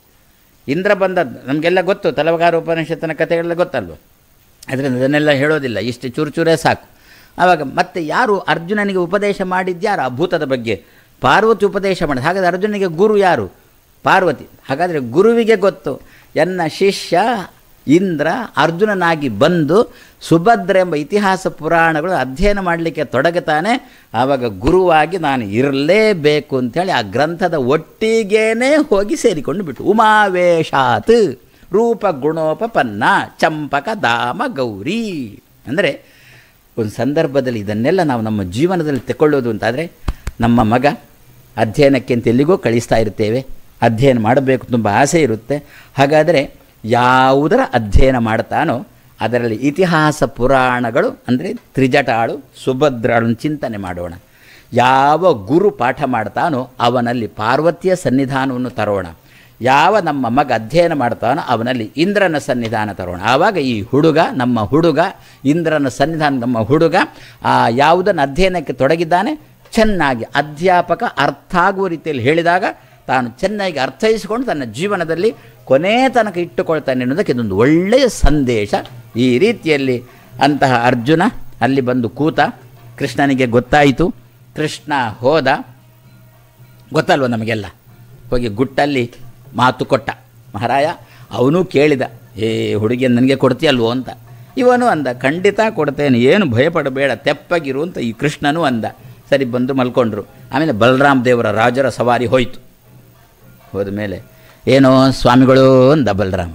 Speaker 1: ಇಂದ್ರ ಬಂದದ್ದು ನಮಗೆಲ್ಲ ಗೊತ್ತು ತಲವಕಾರ ಉಪನಿಷತ್ತಿನ ಕಥೆಗಳೆಲ್ಲ ಗೊತ್ತಲ್ವ ಅದರಿಂದ ಅದನ್ನೆಲ್ಲ ಹೇಳೋದಿಲ್ಲ ಇಷ್ಟು ಚೂರು ಚೂರೇ ಸಾಕು ಆವಾಗ ಮತ್ತೆ ಯಾರು ಅರ್ಜುನನಿಗೆ ಉಪದೇಶ ಮಾಡಿದ್ಯಾರು ಆ ಭೂತದ ಬಗ್ಗೆ ಪಾರ್ವತಿ ಉಪದೇಶ ಮಾಡಿದ ಹಾಗಾದರೆ ಅರ್ಜುನಿಗೆ ಗುರು ಯಾರು ಪಾರ್ವತಿ ಹಾಗಾದರೆ ಗುರುವಿಗೆ ಗೊತ್ತು ಎನ್ನ ಶಿಷ್ಯ ಇಂದ್ರ ಅರ್ಜುನನಾಗಿ ಬಂದು ಸುಭದ್ರ ಎಂಬ ಇತಿಹಾಸ ಪುರಾಣಗಳು ಅಧ್ಯಯನ ಮಾಡಲಿಕ್ಕೆ ತೊಡಗುತ್ತಾನೆ ಆವಾಗ ಗುರುವಾಗಿ ನಾನು ಇರಲೇಬೇಕು ಅಂಥೇಳಿ ಆ ಗ್ರಂಥದ ಒಟ್ಟಿಗೇನೆ ಹೋಗಿ ಸೇರಿಕೊಂಡು ಬಿಟ್ಟು ಉಮಾವೇಶಾತ್ ರೂಪ ಗುಣೋಪಪನ್ನ ಚಂಪಕ ಧಾಮ ಗೌರಿ ಅಂದರೆ ಒಂದು ಸಂದರ್ಭದಲ್ಲಿ ಇದನ್ನೆಲ್ಲ ನಾವು ನಮ್ಮ ಜೀವನದಲ್ಲಿ ತಗೊಳ್ಳೋದು ಅಂತಾದರೆ ನಮ್ಮ ಮಗ ಅಧ್ಯಯನಕ್ಕೆ ಅಂತ ಎಲ್ಲಿಗೋ ಕಳಿಸ್ತಾ ಇರ್ತೇವೆ ಅಧ್ಯಯನ ಮಾಡಬೇಕು ತುಂಬ ಆಸೆ ಇರುತ್ತೆ ಹಾಗಾದರೆ ಯಾವುದರ ಅಧ್ಯಯನ ಮಾಡ್ತಾನೋ ಅದರಲ್ಲಿ ಇತಿಹಾಸ ಪುರಾಣಗಳು ಅಂದರೆ ತ್ರಿಜಟಾಳು ಸುಭದ್ರಾಳನ್ನು ಚಿಂತನೆ ಮಾಡೋಣ ಯಾವ ಗುರು ಪಾಠ ಮಾಡ್ತಾನೋ ಅವನಲ್ಲಿ ಪಾರ್ವತಿಯ ಸನ್ನಿಧಾನವನ್ನು ತರೋಣ ಯಾವ ನಮ್ಮ ಮಗ ಅಧ್ಯಯನ ಮಾಡ್ತಾನೋ ಅವನಲ್ಲಿ ಇಂದ್ರನ ಸನ್ನಿಧಾನ ತರೋಣ ಆವಾಗ ಈ ಹುಡುಗ ನಮ್ಮ ಹುಡುಗ ಇಂದ್ರನ ಸನ್ನಿಧಾನ ನಮ್ಮ ಹುಡುಗ ಆ ಯಾವುದನ್ನು ಅಧ್ಯಯನಕ್ಕೆ ತೊಡಗಿದ್ದಾನೆ ಚೆನ್ನಾಗಿ ಅಧ್ಯಾಪಕ ಅರ್ಥ ಆಗುವ ರೀತಿಯಲ್ಲಿ ಹೇಳಿದಾಗ ತಾನು ಚೆನ್ನಾಗಿ ಅರ್ಥೈಸಿಕೊಂಡು ತನ್ನ ಜೀವನದಲ್ಲಿ ಕೊನೆ ತನಕ ಇಟ್ಟುಕೊಳ್ತಾನೆ ಅನ್ನೋದಕ್ಕೆ ಇದೊಂದು ಒಳ್ಳೆಯ ಸಂದೇಶ ಈ ರೀತಿಯಲ್ಲಿ ಅಂತಹ ಅರ್ಜುನ ಅಲ್ಲಿ ಬಂದು ಕೂತ ಕೃಷ್ಣನಿಗೆ ಗೊತ್ತಾಯಿತು ಕೃಷ್ಣ ಹೋದ ಗೊತ್ತಲ್ವ ನಮಗೆಲ್ಲ ಹೋಗಿ ಗುಟ್ಟಲ್ಲಿ ಮಾತು ಕೊಟ್ಟ ಮಹಾರಾಯ ಅವನು ಕೇಳಿದ ಏ ಹುಡುಗಿ ನನಗೆ ಕೊಡ್ತೀಯಲ್ವೋ ಅಂತ ಇವನು ಅಂದ ಖಂಡಿತ ಕೊಡ್ತೇನೆ ಏನು ಭಯಪಡಬೇಡ ತೆಪ್ಪಗಿರು ಅಂತ ಈ ಕೃಷ್ಣನೂ ಅಂದ ಸರಿ ಬಂದು ಮಲ್ಕೊಂಡ್ರು ಆಮೇಲೆ ಬಲರಾಮ ದೇವರ ರಾಜರ ಸವಾರಿ ಹೋಯಿತು ಹೋದ ಮೇಲೆ ಏನೋ ಸ್ವಾಮಿಗಳು ಅಂದ ಬಲರಾಮ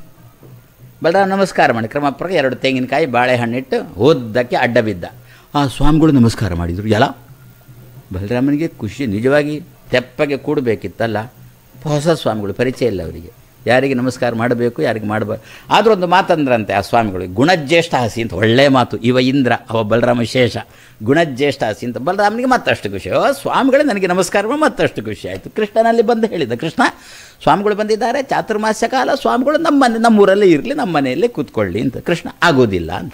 Speaker 1: ಬಲರಾಮ ನಮಸ್ಕಾರ ಮಾಡಿ ಕ್ರಮಪ್ರಕಾರ ಎರಡು ತೆಂಗಿನಕಾಯಿ ಬಾಳೆಹಣ್ಣಿಟ್ಟು ಉದ್ದಕ್ಕೆ ಅಡ್ಡ ಬಿದ್ದ ಆ ಸ್ವಾಮಿಗಳು ನಮಸ್ಕಾರ ಮಾಡಿದರು ಎಲ್ಲ ಬಲರಾಮನಿಗೆ ಖುಷಿ ನಿಜವಾಗಿ ತೆಪ್ಪಗೆ ಕೂಡಬೇಕಿತ್ತಲ್ಲ ಹೊಸ ಸ್ವಾಮಿಗಳು ಪರಿಚಯ ಇಲ್ಲ ಅವರಿಗೆ ಯಾರಿಗೆ ನಮಸ್ಕಾರ ಮಾಡಬೇಕು ಯಾರಿಗೆ ಮಾಡಬಾರ್ದು ಆದರೂ ಒಂದು ಮಾತಂದ್ರಂತೆ ಆ ಸ್ವಾಮಿಗಳು ಗುಣಜ್ಯೇಷ್ಠ ಹಸಿ ಅಂತ ಒಳ್ಳೆಯ ಮಾತು ಇವ ಇಂದ್ರ ಅವ ಬಲರಾಮ ಶೇಷ ಗುಣಜ್ಯೇಷ್ಠ ಹಸಿ ಅಂತ ಬಲರಾಮನಿಗೆ ಮತ್ತಷ್ಟು ಖುಷಿ ಓ ಸ್ವಾಮಿಗಳೇ ನನಗೆ ನಮಸ್ಕಾರ ಮಾಡಿ ಮತ್ತಷ್ಟು ಖುಷಿ ಆಯಿತು ಕೃಷ್ಣನಲ್ಲಿ ಬಂದು ಹೇಳಿದ ಕೃಷ್ಣ ಸ್ವಾಮಿಗಳು ಬಂದಿದ್ದಾರೆ ಚಾತುರ್ಮಾಸ್ಯ ಕಾಲ ಸ್ವಾಮಿಗಳು ನಮ್ಮ ಮನೆ ನಮ್ಮೂರಲ್ಲೇ ಇರಲಿ ನಮ್ಮ ಮನೆಯಲ್ಲೇ ಕೂತ್ಕೊಳ್ಳಿ ಅಂತ ಕೃಷ್ಣ ಆಗೋದಿಲ್ಲ ಅಂತ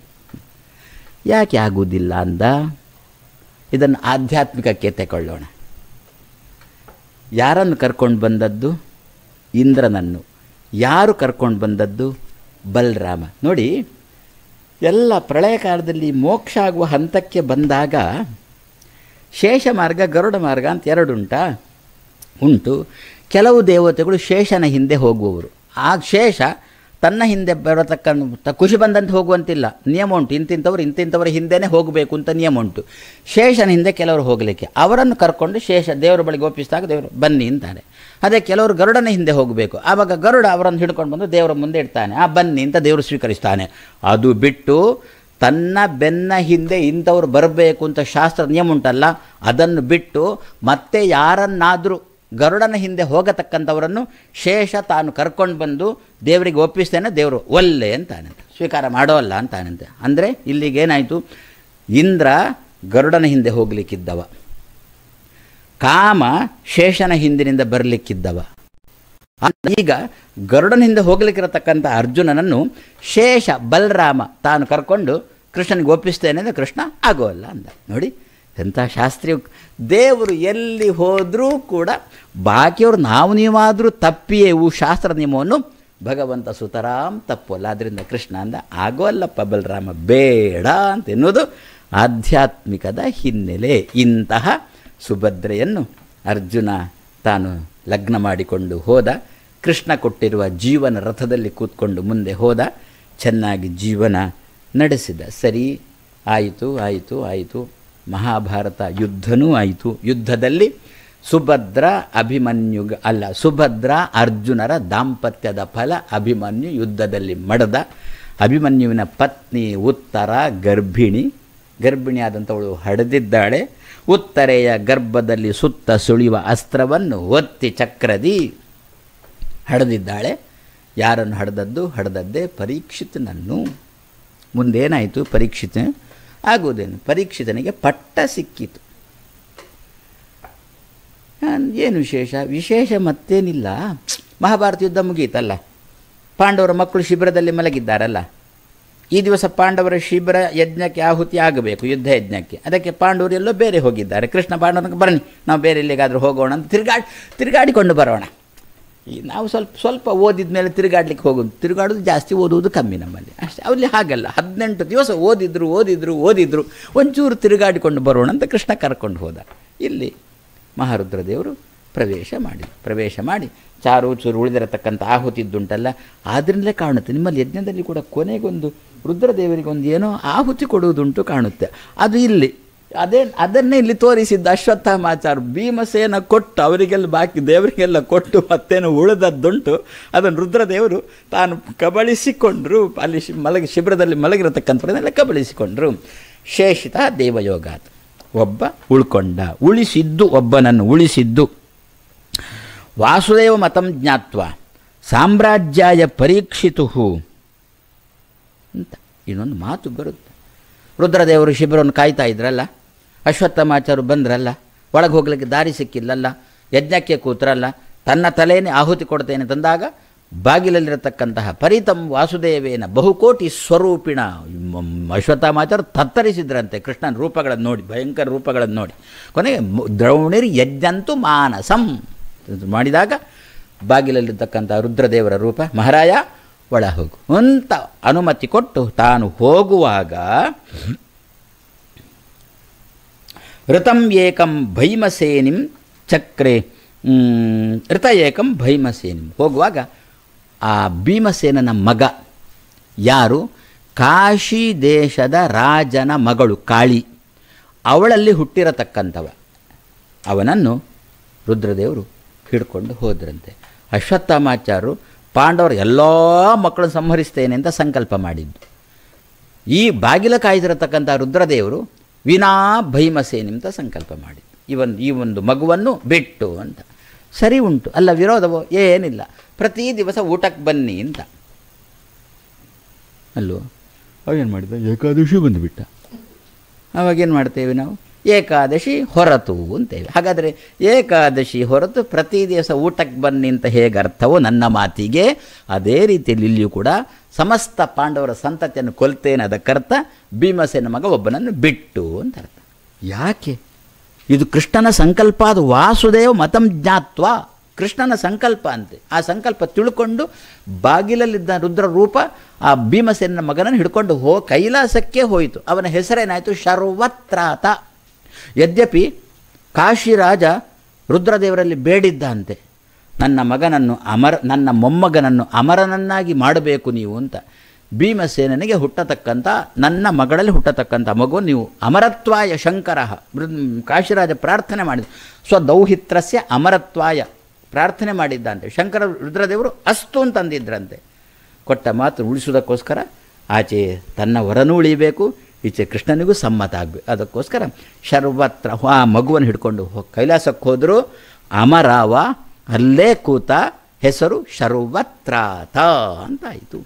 Speaker 1: ಯಾಕೆ ಆಗೋದಿಲ್ಲ ಅಂದ ಇದನ್ನು ಆಧ್ಯಾತ್ಮಿಕಕ್ಕೆ ತಗೊಳ್ಳೋಣ ಯಾರನ್ನು ಕರ್ಕೊಂಡು ಬಂದದ್ದು ಇಂದ್ರನನ್ನು ಯಾರು ಕರ್ಕೊಂಡು ಬಂದದ್ದು ಬಲರಾಮ ನೋಡಿ ಎಲ್ಲ ಪ್ರಳಯ ಕಾಲದಲ್ಲಿ ಮೋಕ್ಷ ಆಗುವ ಹಂತಕ್ಕೆ ಬಂದಾಗ ಶೇಷ ಮಾರ್ಗ ಗರುಡ ಮಾರ್ಗ ಅಂತ ಎರಡುಂಟಾ ಉಂಟು ಕೆಲವು ದೇವತೆಗಳು ಶೇಷನ ಹಿಂದೆ ಹೋಗುವವರು ಆ ಶೇಷ ತನ್ನ ಹಿಂದೆ ಬರತಕ್ಕ ಖುಷಿ ಬಂದಂತೆ ಹೋಗುವಂತಿಲ್ಲ ನಿಯಮ ಉಂಟು ಇಂತಿಂಥವ್ರು ಇಂತಿಂಥವ್ರ ಹಿಂದೆನೇ ಹೋಗಬೇಕು ಅಂತ ನಿಯಮ ಉಂಟು ಶೇಷನ ಹಿಂದೆ ಕೆಲವರು ಹೋಗಲಿಕ್ಕೆ ಅವರನ್ನು ಕರ್ಕೊಂಡು ಶೇಷ ದೇವರ ಬಳಿಗೆ ಒಪ್ಪಿಸಿದಾಗ ದೇವರು ಬನ್ನಿ ಅಂತಾನೆ ಅದೇ ಕೆಲವರು ಗರುಡನ ಹಿಂದೆ ಹೋಗಬೇಕು ಆವಾಗ ಗರುಡ ಅವರನ್ನು ಹಿಡ್ಕೊಂಡು ಬಂದು ದೇವರ ಮುಂದೆ ಇಡ್ತಾನೆ ಆ ಬನ್ನಿ ಅಂತ ದೇವರು ಸ್ವೀಕರಿಸ್ತಾನೆ ಅದು ಬಿಟ್ಟು ತನ್ನ ಬೆನ್ನ ಹಿಂದೆ ಇಂಥವ್ರು ಬರಬೇಕು ಅಂತ ಶಾಸ್ತ್ರ ನಿಯಮ ಉಂಟಲ್ಲ ಅದನ್ನು ಬಿಟ್ಟು ಮತ್ತೆ ಯಾರನ್ನಾದರೂ ಗರುಡನ ಹಿಂದೆ ಹೋಗತಕ್ಕಂಥವರನ್ನು ಶೇಷ ತಾನು ಕರ್ಕೊಂಡು ಬಂದು ದೇವರಿಗೆ ಒಪ್ಪಿಸ್ತೇನೆ ದೇವರು ಒಲ್ಲೆ ಅಂತಾನಂತೆ ಸ್ವೀಕಾರ ಮಾಡೋಲ್ಲ ಅಂತಾನಂತೆ ಅಂದರೆ ಇಲ್ಲಿಗೇನಾಯಿತು ಇಂದ್ರ ಗರುಡನ ಹಿಂದೆ ಹೋಗಲಿಕ್ಕಿದ್ದವ ಕಾಮ ಶೇಷನ ಹಿಂದಿನಿಂದ ಬರಲಿಕ್ಕಿದ್ದವ ಈಗ ಗರುಡನ ಹಿಂದೆ ಹೋಗ್ಲಿಕ್ಕಿರತಕ್ಕಂಥ ಅರ್ಜುನನನ್ನು ಶೇಷ ಬಲರಾಮ ತಾನು ಕರ್ಕೊಂಡು ಕೃಷ್ಣನಿಗೆ ಒಪ್ಪಿಸ್ತೇನೆ ಅಂದರೆ ಕೃಷ್ಣ ಆಗೋಲ್ಲ ಅಂದ ನೋಡಿ ಎಂಥ ಶಾಸ್ತ್ರೀಯ ದೇವರು ಎಲ್ಲಿ ಹೋದರೂ ಕೂಡ ಬಾಕಿಯವರು ನಾವು ನೀವಾದರೂ ತಪ್ಪಿಯೇ ಇವು ಶಾಸ್ತ್ರ ನಿಯಮವನ್ನು ಭಗವಂತ ಸುತರಾಮ್ ತಪ್ಪಲ್ಲ ಆದ್ದರಿಂದ ಕೃಷ್ಣ ಅಂದ ಆಗೋಲ್ಲಪ್ಪ ಬಲರಾಮ ಬೇಡ ಅಂತ ಎನ್ನುವುದು ಆಧ್ಯಾತ್ಮಿಕದ ಹಿನ್ನೆಲೆ ಇಂತಹ ಸುಭದ್ರೆಯನ್ನು ಅರ್ಜುನ ತಾನು ಲಗ್ನ ಮಾಡಿಕೊಂಡು ಹೋದ ಕೃಷ್ಣ ಕೊಟ್ಟಿರುವ ಜೀವನ ರಥದಲ್ಲಿ ಕೂತ್ಕೊಂಡು ಮುಂದೆ ಹೋದ ಚೆನ್ನಾಗಿ ಜೀವನ ನಡೆಸಿದ ಸರಿ ಆಯಿತು ಆಯಿತು ಆಯಿತು ಮಹಾಭಾರತ ಯುದ್ಧನೂ ಆಯಿತು ಯುದ್ಧದಲ್ಲಿ ಸುಭದ್ರ ಅಭಿಮನ್ಯುಗ ಅಲ್ಲ ಸುಭದ್ರ ಅರ್ಜುನರ ದಾಂಪತ್ಯದ ಫಲ ಅಭಿಮನ್ಯು ಯುದ್ಧದಲ್ಲಿ ಮಡದ ಅಭಿಮನ್ಯುವಿನ ಪತ್ನಿ ಉತ್ತರ ಗರ್ಭಿಣಿ ಗರ್ಭಿಣಿಯಾದಂಥವಳು ಹಡೆದಿದ್ದಾಳೆ ಉತ್ತರೆಯ ಗರ್ಭದಲ್ಲಿ ಸುತ್ತ ಸುಳಿಯುವ ಅಸ್ತ್ರವನ್ನು ಒತ್ತಿ ಚಕ್ರದಿ ಹಡೆದಿದ್ದಾಳೆ ಯಾರನ್ನು ಹಡೆದದ್ದು ಹಡೆದದ್ದೇ ಪರೀಕ್ಷಿತನನ್ನು ಮುಂದೇನಾಯಿತು ಪರೀಕ್ಷಿತ ಆಗುವುದೇನು ಪರೀಕ್ಷಿತನಿಗೆ ಪಟ್ಟ ಸಿಕ್ಕಿತು ಏನು ವಿಶೇಷ ವಿಶೇಷ ಮತ್ತೇನಿಲ್ಲ ಮಹಾಭಾರತ ಯುದ್ಧ ಮುಗಿಯಿತಲ್ಲ ಪಾಂಡವರ ಮಕ್ಕಳು ಶಿಬಿರದಲ್ಲಿ ಮಲಗಿದ್ದಾರಲ್ಲ ಈ ದಿವಸ ಪಾಂಡವರ ಶಿಬಿರ ಯಜ್ಞಕ್ಕೆ ಆಹುತಿ ಆಗಬೇಕು ಯುದ್ಧ ಯಜ್ಞಕ್ಕೆ ಅದಕ್ಕೆ ಪಾಂಡವರು ಎಲ್ಲೋ ಬೇರೆ ಹೋಗಿದ್ದಾರೆ ಕೃಷ್ಣ ಪಾಂಡವನಿಗೆ ಬನ್ನಿ ನಾವು ಬೇರೆ ಎಲ್ಲಿಗಾದರೂ ಹೋಗೋಣ ಅಂತ ತಿರುಗಾಡಿ ತಿರುಗಾಡಿಕೊಂಡು ಬರೋಣ ಈ ನಾವು ಸ್ವಲ್ಪ ಸ್ವಲ್ಪ ಓದಿದ ಮೇಲೆ ತಿರುಗಾಡ್ಲಿಕ್ಕೆ ಹೋಗೋದು ತಿರುಗಾಡೋದು ಜಾಸ್ತಿ ಓದುವುದು ಕಮ್ಮಿ ನಮ್ಮಲ್ಲಿ ಅಷ್ಟೇ ಅಲ್ಲಿ ಹಾಗಲ್ಲ ಹದಿನೆಂಟು ದಿವಸ ಓದಿದ್ರು ಓದಿದ್ರು ಓದಿದ್ರು ಒಂಚೂರು ತಿರುಗಾಡಿಕೊಂಡು ಬರೋಣ ಅಂತ ಕೃಷ್ಣ ಕರ್ಕೊಂಡು ಹೋದ ಇಲ್ಲಿ ಮಹಾರುದ್ರದೇವರು ಪ್ರವೇಶ ಮಾಡಿ ಪ್ರವೇಶ ಮಾಡಿ ಚಾರು ಚೂರು ಉಳಿದಿರತಕ್ಕಂಥ ಆಹುತಿದ್ದುಂಟಲ್ಲ ಆದ್ರಿಂದಲೇ ಕಾಣುತ್ತೆ ನಿಮ್ಮಲ್ಲಿ ಯಜ್ಞದಲ್ಲಿ ಕೂಡ ಕೊನೆಗೊಂದು ರುದ್ರದೇವರಿಗೆ ಒಂದು ಏನೋ ಆಹುತಿ ಕೊಡುವುದುಂಟು ಕಾಣುತ್ತೆ ಅದು ಇಲ್ಲಿ ಅದೇ ಅದನ್ನೇ ಇಲ್ಲಿ ತೋರಿಸಿದ್ದ ಅಶ್ವತ್ಥಾಮಾಚಾರ ಭೀಮಸೇನ ಕೊಟ್ಟು ಅವರಿಗೆಲ್ಲ ಬಾಕಿ ದೇವರಿಗೆಲ್ಲ ಕೊಟ್ಟು ಮತ್ತೇನು ಉಳಿದದ್ದುಂಟು ಅದನ್ನು ರುದ್ರದೇವರು ತಾನು ಕಬಳಿಸಿಕೊಂಡ್ರು ಅಲ್ಲಿ ಶಿ ಮಲಗಿ ಶಿಬಿರದಲ್ಲಿ ಮಲಗಿರತಕ್ಕಂಥವನ್ನೆಲ್ಲ ಕಬಳಿಸಿಕೊಂಡ್ರು ಶೇಷಿತ ದೇವಯೋಗಾತ್ ಒಬ್ಬ ಉಳ್ಕೊಂಡ ಉಳಿಸಿದ್ದು ಒಬ್ಬನನ್ನು ಉಳಿಸಿದ್ದು ವಾಸುದೇವ ಮತಂ ಜ್ಞಾತ್ವ ಸಾಮ್ರಾಜ್ಯಾಯ ಪರೀಕ್ಷಿತು ಅಂತ ಇನ್ನೊಂದು ಮಾತು ಬರುತ್ತೆ ರುದ್ರದೇವರು ಶಿಬಿರವನ್ನು ಕಾಯ್ತಾ ಇದ್ರಲ್ಲ ಅಶ್ವತ್ಥಮಾಚಾರು ಬಂದ್ರಲ್ಲ ಒಳಗೆ ಹೋಗ್ಲಿಕ್ಕೆ ದಾರಿ ಸಿಕ್ಕಿಲ್ಲಲ್ಲ ಯಜ್ಞಕ್ಕೆ ಕೂತ್ರಲ್ಲ ತನ್ನ ತಲೆಯೇ ಆಹುತಿ ಕೊಡ್ತೇನೆ ತಂದಾಗ ಬಾಗಿಲಲ್ಲಿರತಕ್ಕಂತಹ ಪರಿತಂ ವಾಸುದೇವೇನ ಬಹುಕೋಟಿ ಸ್ವರೂಪಿಣ ಮ್- ಅಶ್ವತ್ಥಾಮಾಚಾರು ತತ್ತರಿಸಿದ್ರಂತೆ ಕೃಷ್ಣನ ರೂಪಗಳನ್ನು ನೋಡಿ ಭಯಂಕರ ರೂಪಗಳನ್ನು ನೋಡಿ ಕೊನೆಗೆ ಮ್- ದ್ರೌಣಿರ್ ಯಜ್ಞಂತು ಮಾನಸಂ ಇದು ಮಾಡಿದಾಗ ಬಾಗಿಲಲ್ಲಿರ್ತಕ್ಕಂಥ ರುದ್ರದೇವರ ರೂಪ ಮಹಾರಾಯ ಒಳ ಹೋಗು ಅಂತ ಅನುಮತಿ ಕೊಟ್ಟು ತಾನು ಹೋಗುವಾಗ ಋತಂ ಏಕಂ ಭೈಮಸೇನಿಂ ಚಕ್ರೆ ಮ್, ಋತ ಏಕಂ ಭೈಮಸೇನಿಂ ಹೋಗುವಾಗ ಆ ಭೀಮಸೇನನ ಮಗ ಯಾರು ಕಾಶಿ ದೇಶದ ರಾಜನ ಮಗಳು ಕಾಳಿ ಅವಳಲ್ಲಿ ಹುಟ್ಟಿರತಕ್ಕಂಥವ ಅವನನ್ನು ರುದ್ರದೇವರು ಹಿಡ್ಕೊಂಡು ಹೋದ್ರಂತೆ ಅಶ್ವತ್ಥಾಮಾಚಾರ್ಯರು ಪಾಂಡವರು ಎಲ್ಲ ಮಕ್ಕಳನ್ನು ಸಂಹರಿಸ್ತೇನೆ ಅಂತ ಸಂಕಲ್ಪ ಮಾಡಿದ್ದು ಈ ಬಾಗಿಲ ಕಾಯ್ದಿರತಕ್ಕಂಥ ರುದ್ರದೇವರು ವಿನಾ ಭೈಮಸೇನಿ ಅಂತ ಸಂಕಲ್ಪ ಮಾಡಿದ್ದು ಈ ಒಂದು ಈ ಒಂದು ಮಗುವನ್ನು ಬಿಟ್ಟು ಅಂತ ಸರಿ ಉಂಟು ಅಲ್ಲ ವಿರೋಧವೋ ಏನಿಲ್ಲ ಪ್ರತಿ ದಿವಸ ಊಟಕ್ಕೆ ಬನ್ನಿ ಅಂತ ಅಲ್ವೋ ಅವೇನು ಮಾಡಿದ ಏಕಾದಶಿ ಬಂದುಬಿಟ್ಟ ಅವಾಗೇನು ಮಾಡ್ತೇವೆ ನಾವು ಏಕಾದಶಿ ಹೊರತು ಅಂತೇವೆ ಹಾಗಾದರೆ ಏಕಾದಶಿ ಹೊರತು ಪ್ರತಿ ದಿವಸ ಊಟಕ್ಕೆ ಬನ್ನಿ ಅಂತ ಹೇಗೆ ಅರ್ಥವೋ ನನ್ನ ಮಾತಿಗೆ ಅದೇ ರೀತಿಯಲ್ಲಿ ಇಲ್ಲಿಯೂ ಕೂಡ ಸಮಸ್ತ ಪಾಂಡವರ ಸಂತತಿಯನ್ನು ಕೊಲ್ತೇನೆ ಅದಕ್ಕರ್ಥ ಭೀಮಸೇನ ಮಗ ಒಬ್ಬನನ್ನು ಬಿಟ್ಟು ಅಂತ ಅರ್ಥ ಯಾಕೆ ಇದು ಕೃಷ್ಣನ ಸಂಕಲ್ಪ ಅದು ವಾಸುದೇವ ಮತಂ ಜ್ಞಾತ್ವ ಕೃಷ್ಣನ ಸಂಕಲ್ಪ ಅಂತೆ ಆ ಸಂಕಲ್ಪ ತಿಳ್ಕೊಂಡು ಬಾಗಿಲಲ್ಲಿದ್ದ ರುದ್ರ ರೂಪ ಆ ಭೀಮಸೇನ ಮಗನನ್ನು ಹಿಡ್ಕೊಂಡು ಹೋ ಕೈಲಾಸಕ್ಕೆ ಹೋಯಿತು ಅವನ ಹೆಸರೇನಾಯಿತು ಶರ್ವತ್ರಾತ ಯದ್ಯಪಿ ಕಾಶಿರಾಜ ರುದ್ರದೇವರಲ್ಲಿ ಬೇಡಿದ್ದಂತೆ ನನ್ನ ಮಗನನ್ನು ಅಮರ ನನ್ನ ಮೊಮ್ಮಗನನ್ನು ಅಮರನನ್ನಾಗಿ ಮಾಡಬೇಕು ನೀವು ಅಂತ ಭೀಮಸೇನನಿಗೆ ಹುಟ್ಟತಕ್ಕಂಥ ನನ್ನ ಮಗಳಲ್ಲಿ ಹುಟ್ಟತಕ್ಕಂಥ ಮಗು ನೀವು ಅಮರತ್ವಾಯ ಶಂಕರ ಕಾಶಿರಾಜ ಪ್ರಾರ್ಥನೆ ಮಾಡಿದ ಸ್ವದೌಹಿತ್ರಸ್ಯ ಅಮರತ್ವಾಯ ಪ್ರಾರ್ಥನೆ ಮಾಡಿದ್ದಂತೆ ಶಂಕರ ರುದ್ರದೇವರು ಅಸ್ತು ಅಂತಂದಿದ್ರಂತೆ ಕೊಟ್ಟ ಮಾತು ಉಳಿಸುವುದಕ್ಕೋಸ್ಕರ ಆಚೆ ತನ್ನ ವರನೂ ಉಳಿಬೇಕು ಈಚೆ ಕೃಷ್ಣನಿಗೂ ಸಮ್ಮತ ಆಗಬೇಕು ಅದಕ್ಕೋಸ್ಕರ ಶರ್ವತ್ರ ಆ ಮಗುವನ್ನು ಹಿಡ್ಕೊಂಡು ಹೋ- ಕೈಲಾಸಕ್ಕೆ ಹೋದರೂ ಅಮರಾವ ಅಲ್ಲೇ ಕೂತ ಹೆಸರು ಶರ್ವತ್ರಾತ ಅಂತ ಆಯಿತು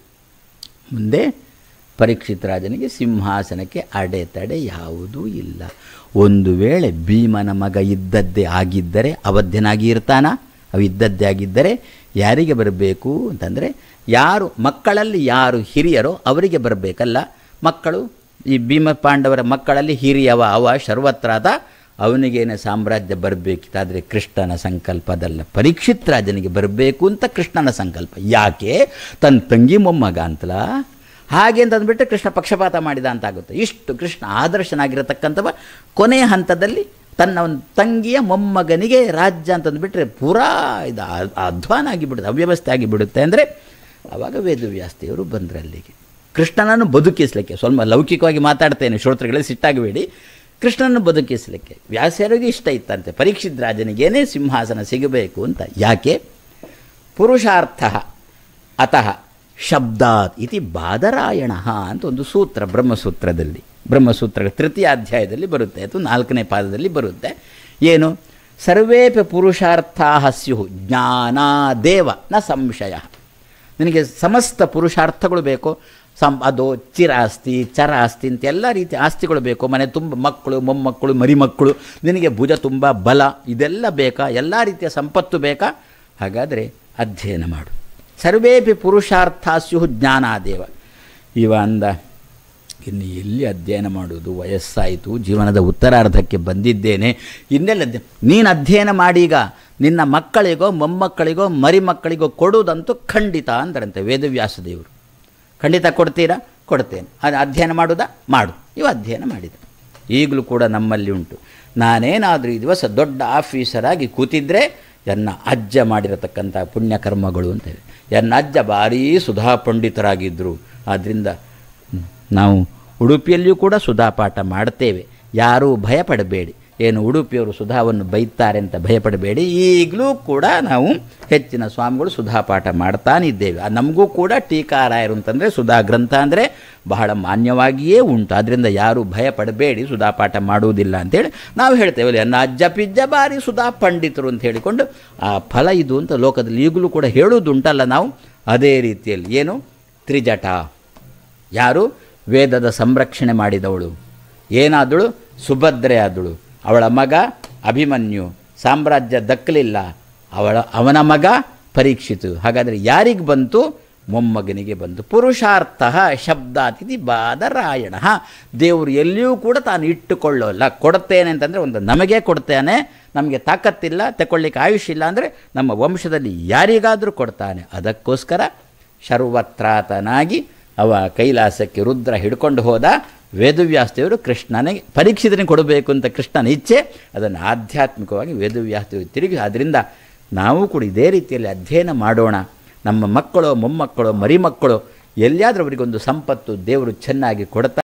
Speaker 1: ಮುಂದೆ ಪರೀಕ್ಷಿತ್ ರಾಜನಿಗೆ ಸಿಂಹಾಸನಕ್ಕೆ ಅಡೆತಡೆ ಯಾವುದೂ ಇಲ್ಲ ಒಂದು ವೇಳೆ ಭೀಮನ ಮಗ ಇದ್ದದ್ದೇ ಆಗಿದ್ದರೆ ಅವಧ್ಯನಾಗಿ ಇರ್ತಾನ ಅವು ಇದ್ದದ್ದೇ ಆಗಿದ್ದರೆ ಯಾರಿಗೆ ಬರಬೇಕು ಅಂತಂದರೆ ಯಾರು ಮಕ್ಕಳಲ್ಲಿ ಯಾರು ಹಿರಿಯರೋ ಅವರಿಗೆ ಬರಬೇಕಲ್ಲ ಮಕ್ಕಳು ಈ ಭೀಮ ಪಾಂಡವರ ಮಕ್ಕಳಲ್ಲಿ ಹಿರಿಯವ ಅವ ಶರ್ವತ್ರಾದ ಅವನಿಗೇನೆ ಸಾಮ್ರಾಜ್ಯ ಬರಬೇಕಿತ್ತಾದರೆ ಕೃಷ್ಣನ ಸಂಕಲ್ಪದಲ್ಲ ಪರೀಕ್ಷಿತ್ ರಾಜನಿಗೆ ಬರಬೇಕು ಅಂತ ಕೃಷ್ಣನ ಸಂಕಲ್ಪ ಯಾಕೆ ತನ್ನ ತಂಗಿ ಮೊಮ್ಮಗ ಅಂತಲ ಹಾಗೆ ಅಂತ ಅಂದ್ಬಿಟ್ಟು ಕೃಷ್ಣ ಪಕ್ಷಪಾತ ಮಾಡಿದ ಅಂತಾಗುತ್ತೆ ಇಷ್ಟು ಕೃಷ್ಣ ಆದರ್ಶನಾಗಿರತಕ್ಕಂಥವ ಕೊನೆಯ ಹಂತದಲ್ಲಿ ತನ್ನ ಒಂದು ತಂಗಿಯ ಮೊಮ್ಮಗನಿಗೆ ರಾಜ್ಯ ಅಂತಂದುಬಿಟ್ರೆ ಪೂರಾ ಇದು ಆ- ಅಧ್ವಾನ ಆಗಿಬಿಡುತ್ತೆ ಅವ್ಯವಸ್ಥೆ ಆಗಿಬಿಡುತ್ತೆ ಅಂದರೆ ಆವಾಗ ವೇದವ್ಯಾಸ್ತಿಯವರು ಬಂದರು ಅಲ್ಲಿಗೆ ಕೃಷ್ಣನನ್ನು ಬದುಕಿಸಲಿಕ್ಕೆ ಸ್ವಲ್ಪ ಲೌಕಿಕವಾಗಿ ಮಾತಾಡ್ತೇನೆ ಶ್ರೋತೃಗಳೇ ಸಿಟ್ಟಾಗಬೇಡಿ ಕೃಷ್ಣನನ್ನು ಬದುಕಿಸಲಿಕ್ಕೆ ವ್ಯಾಸರಿಗೆ ಇಷ್ಟ ಇತ್ತಂತೆ ಪರೀಕ್ಷಿತ್ ರಾಜನಿಗೇನೇ ಸಿಂಹಾಸನ ಸಿಗಬೇಕು ಅಂತ ಯಾಕೆ ಪುರುಷಾರ್ಥ ಅತಃ ಶಬ್ದಾತ್ ಇತಿ ಬಾದರಾಯಣ ಅಂತ ಒಂದು ಸೂತ್ರ ಬ್ರಹ್ಮಸೂತ್ರದಲ್ಲಿ ಬ್ರಹ್ಮಸೂತ್ರ ತೃತೀಯ ಅಧ್ಯಾಯದಲ್ಲಿ ಬರುತ್ತೆ ಅಥವಾ ನಾಲ್ಕನೇ ಪಾದದಲ್ಲಿ ಬರುತ್ತೆ ಏನು ಸರ್ವೇಪಿ ಪುರುಷಾರ್ಥಾ ಸ್ಯು ಜ್ಞಾನಾದೇವ ನ ಸಂಶಯ ನಿನಗೆ ಸಮಸ್ತ ಪುರುಷಾರ್ಥಗಳು ಬೇಕು ಸಂ ಅದು ಚಿರಾಸ್ತಿ ಚರ ಆಸ್ತಿ ಅಂತ ಎಲ್ಲ ರೀತಿಯ ಆಸ್ತಿಗಳು ಬೇಕು ಮನೆ ತುಂಬ ಮಕ್ಕಳು ಮೊಮ್ಮಕ್ಕಳು ಮರಿಮಕ್ಕಳು ನಿನಗೆ ಭುಜ ತುಂಬ ಬಲ ಇದೆಲ್ಲ ಬೇಕಾ ಎಲ್ಲ ರೀತಿಯ ಸಂಪತ್ತು ಬೇಕಾ ಹಾಗಾದರೆ ಅಧ್ಯಯನ ಮಾಡು ಸರ್ವೇಪಿ ಪುರುಷಾರ್ಥಾಸ್ಯು ಜ್ಞಾನಾದೇವ ಇವ ಅಂದ ಇನ್ನು ಎಲ್ಲಿ ಅಧ್ಯಯನ ಮಾಡುವುದು ವಯಸ್ಸಾಯಿತು ಜೀವನದ ಉತ್ತರಾರ್ಧಕ್ಕೆ ಬಂದಿದ್ದೇನೆ ಇನ್ನೆಲ್ಲ ಅಧ್ಯ- ನೀನು ಅಧ್ಯಯನ ಮಾಡೀಗ ನಿನ್ನ ಮಕ್ಕಳಿಗೋ ಮೊಮ್ಮಕ್ಕಳಿಗೋ ಮರಿಮಕ್ಕಳಿಗೋ ಕೊಡುವುದಂತೂ ಖಂಡಿತ ಅಂದ್ರಂತೆ ವೇದವ್ಯಾಸ ದೇವರು ಖಂಡಿತ ಕೊಡ್ತೀರಾ ಕೊಡ್ತೇನೆ ಅದು ಅಧ್ಯಯನ ಮಾಡುವುದಾ ಮಾಡು ಇವ ಅಧ್ಯಯನ ಮಾಡಿದ ಈಗಲೂ ಕೂಡ ನಮ್ಮಲ್ಲಿ ಉಂಟು ನಾನೇನಾದರೂ ಈ ದಿವಸ ದೊಡ್ಡ ಆಫೀಸರಾಗಿ ಕೂತಿದ್ರೆ ಎನ್ನ ಅಜ್ಜ ಮಾಡಿರತಕ್ಕಂಥ ಪುಣ್ಯಕರ್ಮಗಳು ಅಂತೇಳಿ ಎನ್ನ ಅಜ್ಜ ಭಾರೀ ಸುಧಾ ಪಂಡಿತರಾಗಿದ್ದರು ಆದ್ದರಿಂದ ಹ್ಮ್, ನಾವು ಉಡುಪಿಯಲ್ಲಿಯೂ ಕೂಡ ಸುಧಾ ಪಾಠ ಮಾಡ್ತೇವೆ ಯಾರೂ ಭಯಪಡಬೇಡಿ ಏನು ಉಡುಪಿಯವರು ಸುಧಾವನ್ನು ಬೈತಾರೆ ಅಂತ ಭಯಪಡಬೇಡಿ ಈಗಲೂ ಕೂಡ ನಾವು ಹೆಚ್ಚಿನ ಸ್ವಾಮಿಗಳು ಸುಧಾ ಪಾಠ ಮಾಡ್ತಾನಿದ್ದೇವೆ ಆ ನಮಗೂ ಕೂಡ ಟೀಕಾರಾಯರು ಅಂತಂದರೆ ಸುಧಾ ಗ್ರಂಥ ಅಂದರೆ ಬಹಳ ಮಾನ್ಯವಾಗಿಯೇ ಉಂಟು ಆದ್ದರಿಂದ ಯಾರೂ ಭಯಪಡಬೇಡಿ ಸುಧಾ ಪಾಠ ಮಾಡುವುದಿಲ್ಲ ಅಂತೇಳಿ ನಾವು ಹೇಳ್ತೇವೆ ನನ್ನ ಅಜ್ಜ ಪಿಜ್ಜ ಬಾರಿ ಸುಧಾ ಪಂಡಿತರು ಅಂತ ಹೇಳಿಕೊಂಡು ಆ ಫಲ ಇದು ಅಂತ ಲೋಕದಲ್ಲಿ ಈಗಲೂ ಕೂಡ ಹೇಳುವುದುಂಟಲ್ಲ ನಾವು ಅದೇ ರೀತಿಯಲ್ಲಿ ಏನು ತ್ರಿಜಟ ಯಾರು ವೇದದ ಸಂರಕ್ಷಣೆ ಮಾಡಿದವಳು ಏನಾದಳು ಸುಭದ್ರೆ ಆದಳು ಅವಳ ಮಗ ಅಭಿಮನ್ಯು ಸಾಮ್ರಾಜ್ಯ ದಕ್ಕಲಿಲ್ಲ ಅವಳ ಅವನ ಮಗ ಪರೀಕ್ಷಿತು ಹಾಗಾದರೆ ಯಾರಿಗೆ ಬಂತು ಮೊಮ್ಮಗನಿಗೆ ಬಂತು ಪುರುಷಾರ್ಥ ಶಬ್ದಾತಿಥಿ ಬಾದರಾಯಣ ದೇವರು ಎಲ್ಲಿಯೂ ಕೂಡ ತಾನು ಇಟ್ಟುಕೊಳ್ಳೋಲ್ಲ ಕೊಡ್ತೇನೆ ಅಂತಂದರೆ ಒಂದು ನಮಗೆ ಕೊಡ್ತೇನೆ ನಮಗೆ ತಾಕತ್ತಿಲ್ಲ ತಗೊಳ್ಳಿಕ್ಕೆ ಆಯುಷ್ಯ ಇಲ್ಲ ಅಂದರೆ ನಮ್ಮ ವಂಶದಲ್ಲಿ ಯಾರಿಗಾದರೂ ಕೊಡ್ತಾನೆ ಅದಕ್ಕೋಸ್ಕರ ಶರ್ವತ್ರಾತನಾಗಿ ಅವ ಕೈಲಾಸಕ್ಕೆ ರುದ್ರ ಹಿಡ್ಕೊಂಡು ಹೋದ ವೇದವ್ಯಾಸದೇವರು ಕೃಷ್ಣನಿಗೆ ಪರೀಕ್ಷಿತನಿಗೆ ಕೊಡಬೇಕು ಅಂತ ಕೃಷ್ಣನ ಇಚ್ಛೆ ಅದನ್ನು ಆಧ್ಯಾತ್ಮಿಕವಾಗಿ ವೇದವ್ಯಾಸದೇವರು ತಿರುಗಿ ಆದ್ದರಿಂದ ನಾವು ಕೂಡ ಇದೇ ರೀತಿಯಲ್ಲಿ ಅಧ್ಯಯನ ಮಾಡೋಣ ನಮ್ಮ ಮಕ್ಕಳು ಮೊಮ್ಮಕ್ಕಳು ಮರಿಮಕ್ಕಳು ಎಲ್ಲಿಯಾದರೂ ಅವರಿಗೊಂದು ಸಂಪತ್ತು ದೇವರು ಚೆನ್ನಾಗಿ ಕೊಡ್ತಾ